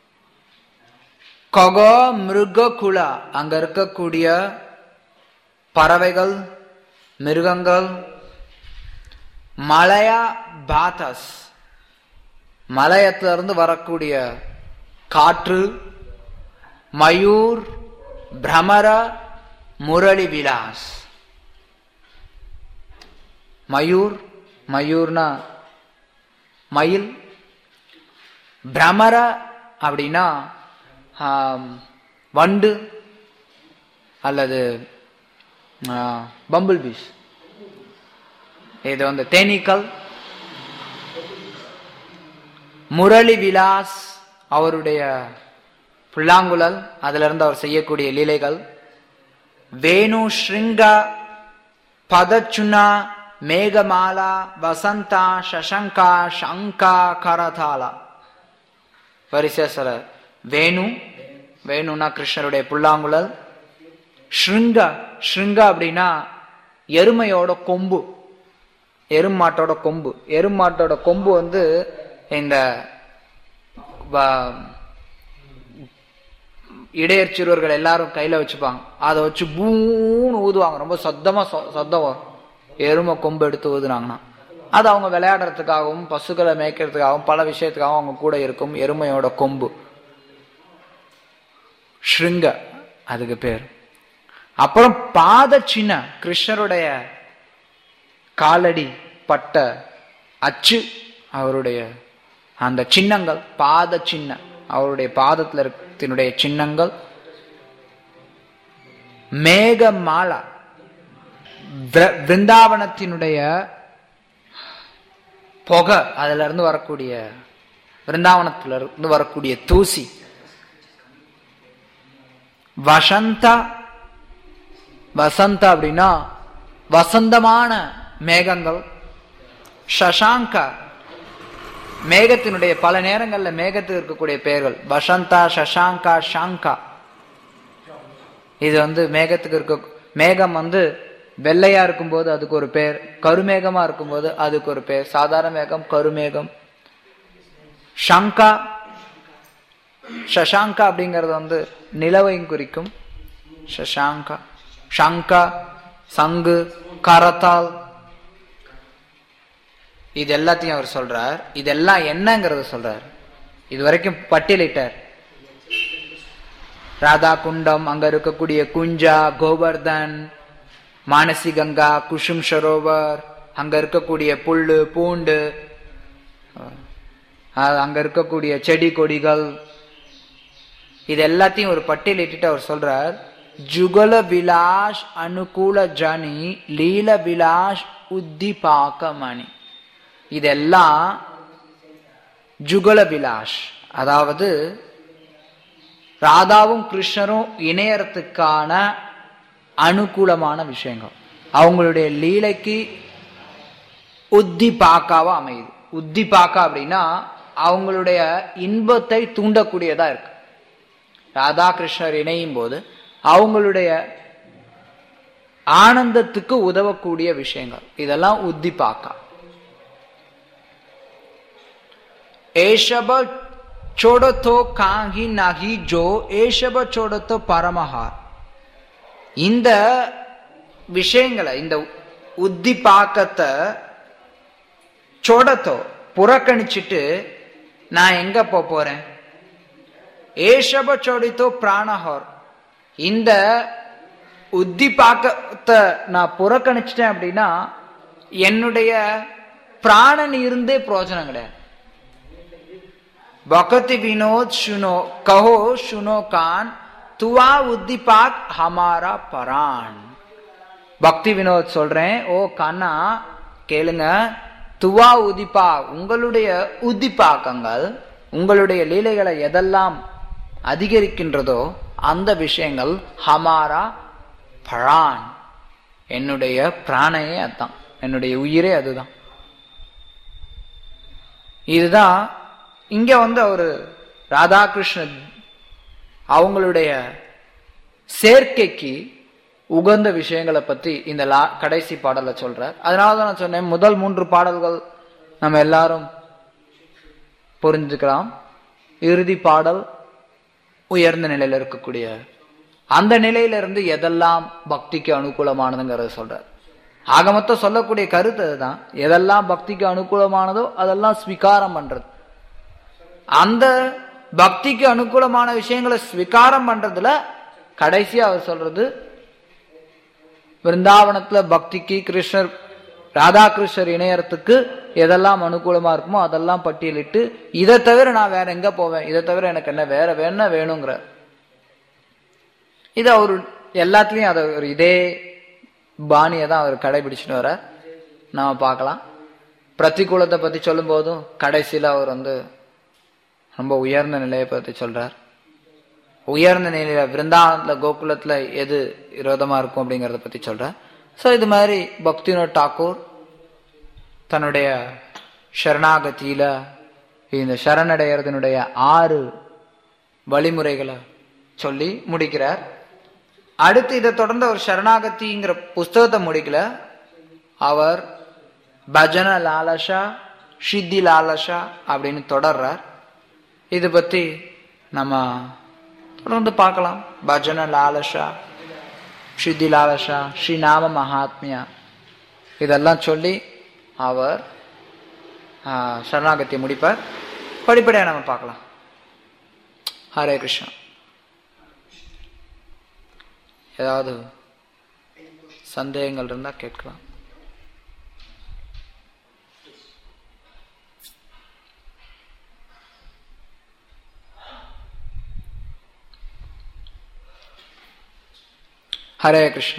கொகோ மிருக குலா அங்க இருக்கக்கூடிய பறவைகள் மிருகங்கள் மலையா பாத்தஸ் மலையத்திலிருந்து வரக்கூடிய காற்று மயூர் பிரமர முரளி விலாஸ் மயூர் மயூர்னா மயில் பிரமர அப்படின்னா வண்டு அல்லது பம்பிள் பீஸ் இது வந்து தேனீக்கள் முரளி விலாஸ் அவருடைய புல்லாங்குழல் அதுல இருந்து அவர் செய்யக்கூடிய லீலைகள் வேணு ஸ்ருங்க பதச்சுனா மேகமாலா வசந்தா சசங்கா சங்கா கரதாலா வரிசை சில வேணு வேணுனா கிருஷ்ணருடைய புல்லாங்குழல் ஸ்ருங்க ஸ்ருங்க அப்படின்னா எருமையோட கொம்பு எருமாட்டோட கொம்பு எருமாட்டோட கொம்பு வந்து இந்த இடையர் சிறுவர்கள் எல்லாரும் கையில வச்சுப்பாங்க அதை வச்சு பூன்னு ஊதுவாங்க ரொம்ப சத்தமா சத்தம் வரும் எருமை கொம்பு எடுத்து ஊதுனாங்கன்னா அது அவங்க விளையாடுறதுக்காகவும் பசுக்களை மேய்க்கிறதுக்காகவும் பல விஷயத்துக்காகவும் அவங்க கூட இருக்கும் எருமையோட கொம்பு ஸ்ருங்க அதுக்கு பேர் அப்புறம் பாத சின்ன கிருஷ்ணருடைய காலடி பட்ட அச்சு அவருடைய அந்த சின்னங்கள் பாத சின்ன அவருடைய பாதத்துல இருக்கத்தினுடைய சின்னங்கள் மேக மாலா பிருந்தாவனத்தினுடைய புகை அதுல இருந்து வரக்கூடிய பிருந்தாவனத்துல இருந்து வரக்கூடிய தூசி வசந்தா வசந்தா அப்படின்னா வசந்தமான மேகங்கள் ஷஷாங்கா மேகத்தினுடைய பல நேரங்கள்ல மேகத்துக்கு இருக்கக்கூடிய பெயர்கள் வசந்தா சசாங்கா ஷாங்கா இது வந்து மேகத்துக்கு இருக்க மேகம் வந்து வெள்ளையா இருக்கும்போது அதுக்கு ஒரு பேர் கருமேகமா இருக்கும்போது அதுக்கு ஒரு பேர் சாதாரண மேகம் கருமேகம் ஷங்கா ஷஷாங்கா அப்படிங்கறது வந்து நிலவையும் குறிக்கும் ஷஷாங்கா ஷங்கா சங்கு கரத்தால் இது எல்லாத்தையும் அவர் சொல்றார் இதெல்லாம் என்னங்கறத சொல்றார் இது வரைக்கும் பட்டியலிட்டார் ராதா குண்டம் அங்க இருக்கக்கூடிய குஞ்சா கோவர்தன் மானசி கங்கா குஷும் சரோவர் அங்க இருக்கக்கூடிய புல்லு பூண்டு அங்க இருக்கக்கூடிய செடி கொடிகள் இது எல்லாத்தையும் ஒரு பட்டியலிட்டு அவர் சொல்றார் ஜுகல விலாஸ் அனுகூல ஜனி லீல விலாஸ் உத்திபாக்க மணி இதெல்லாம் ஜுகல விலாஸ் அதாவது ராதாவும் கிருஷ்ணரும் இணையறதுக்கான அனுகூலமான விஷயங்கள் அவங்களுடைய லீலைக்கு உத்தி பாக்காவா அமையுது உத்தி பாக்கா அப்படின்னா அவங்களுடைய இன்பத்தை தூண்டக்கூடியதா இருக்கு ராதா கிருஷ்ணர் இணையும் போது அவங்களுடைய ஆனந்தத்துக்கு உதவக்கூடிய விஷயங்கள் இதெல்லாம் உத்தி பாக்கா ஏஷப சோடத்தோ காங்கி நகி ஜோ ஏஷப சோடத்தோ பரமஹார் இந்த விஷயங்களை இந்த உத்தி பாக்கத்தை சொடத்தோ புறக்கணிச்சிட்டு நான் எங்க போக போறேன் ஏஷப சொடித்தோ பிராணஹோர் இந்த உத்தி பாக்கத்தை நான் புறக்கணிச்சிட்டேன் அப்படின்னா என்னுடைய பிராணன் இருந்தே பிரயோஜனம் கிடையாது பகதி வினோத் சுனோ கஹோ சுனோ கான் துவா உத்திபாக் ஹமாரா பரான் பக்தி வினோத் சொல்றேன் ஓ கண்ணா கேளுங்க துவா உதிப்பா உங்களுடைய உதிப்பாக்கங்கள் உங்களுடைய லீலைகளை எதெல்லாம் அதிகரிக்கின்றதோ அந்த விஷயங்கள் ஹமாரா பழான் என்னுடைய பிராணையே அதுதான் என்னுடைய உயிரே அதுதான் இதுதான் இங்க வந்து அவரு ராதாகிருஷ்ணன் அவங்களுடைய சேர்க்கைக்கு உகந்த விஷயங்களை பத்தி இந்த லா கடைசி பாடல சொல்றார் அதனாலதான் நான் சொன்னேன் முதல் மூன்று பாடல்கள் நம்ம எல்லாரும் புரிஞ்சுக்கலாம் இறுதி பாடல் உயர்ந்த நிலையில இருக்கக்கூடிய அந்த நிலையில இருந்து எதெல்லாம் பக்திக்கு அனுகூலமானதுங்கிறத சொல்றார் ஆக மொத்தம் சொல்லக்கூடிய கருத்து அதுதான் எதெல்லாம் பக்திக்கு அனுகூலமானதோ அதெல்லாம் ஸ்வீகாரம் பண்றது அந்த பக்திக்கு அனுகூலமான விஷயங்களை ஸ்வீகாரம் பண்றதுல கடைசியா அவர் சொல்றது பிருந்தாவனத்துல பக்திக்கு கிருஷ்ணர் ராதா கிருஷ்ணர் இணையறதுக்கு எதெல்லாம் அனுகூலமா இருக்குமோ அதெல்லாம் பட்டியலிட்டு இதை தவிர நான் வேற எங்க போவேன் இதை தவிர எனக்கு என்ன வேற வேணா வேணுங்கிற இது அவர் எல்லாத்துலயும் அதை ஒரு இதே பாணியை தான் அவர் கடைபிடிச்சிட்டு வர நாம பார்க்கலாம் பிரதிகூலத்தை பத்தி சொல்லும் போதும் கடைசியில அவர் வந்து ரொம்ப உயர்ந்த நிலையை பத்தி சொல்றார் உயர்ந்த நிலையில விருந்தாவனத்துல கோகுலத்துல எது விரோதமா இருக்கும் அப்படிங்கறத பத்தி சொல்றார் சோ இது மாதிரி பக்தினோட் டாக்கூர் தன்னுடைய சரணாகதியில இந்த சரணடைகிறதுனுடைய ஆறு வழிமுறைகளை சொல்லி முடிக்கிறார் அடுத்து இதை தொடர்ந்து அவர் சரணாகதிங்கிற புஸ்தகத்தை முடிக்கல அவர் பஜன லாலஷா சித்தி லாலஷா அப்படின்னு தொடர்றார் இது பத்தி நம்ம தொடர்ந்து பார்க்கலாம் பஜன லாலஷா சித்தி லாலஷா ஸ்ரீநாம மகாத்மியா இதெல்லாம் சொல்லி அவர் சரணாகத்தியை முடிப்பார் படிப்படியாக நம்ம பார்க்கலாம் ஹரே கிருஷ்ணா ஏதாவது சந்தேகங்கள் இருந்தால் கேட்கலாம் हरे कृष्ण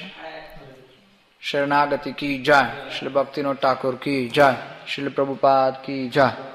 शरणागति की जय श्री भक्तिनोद ठाकुर की जय श्री प्रभुपाद की जय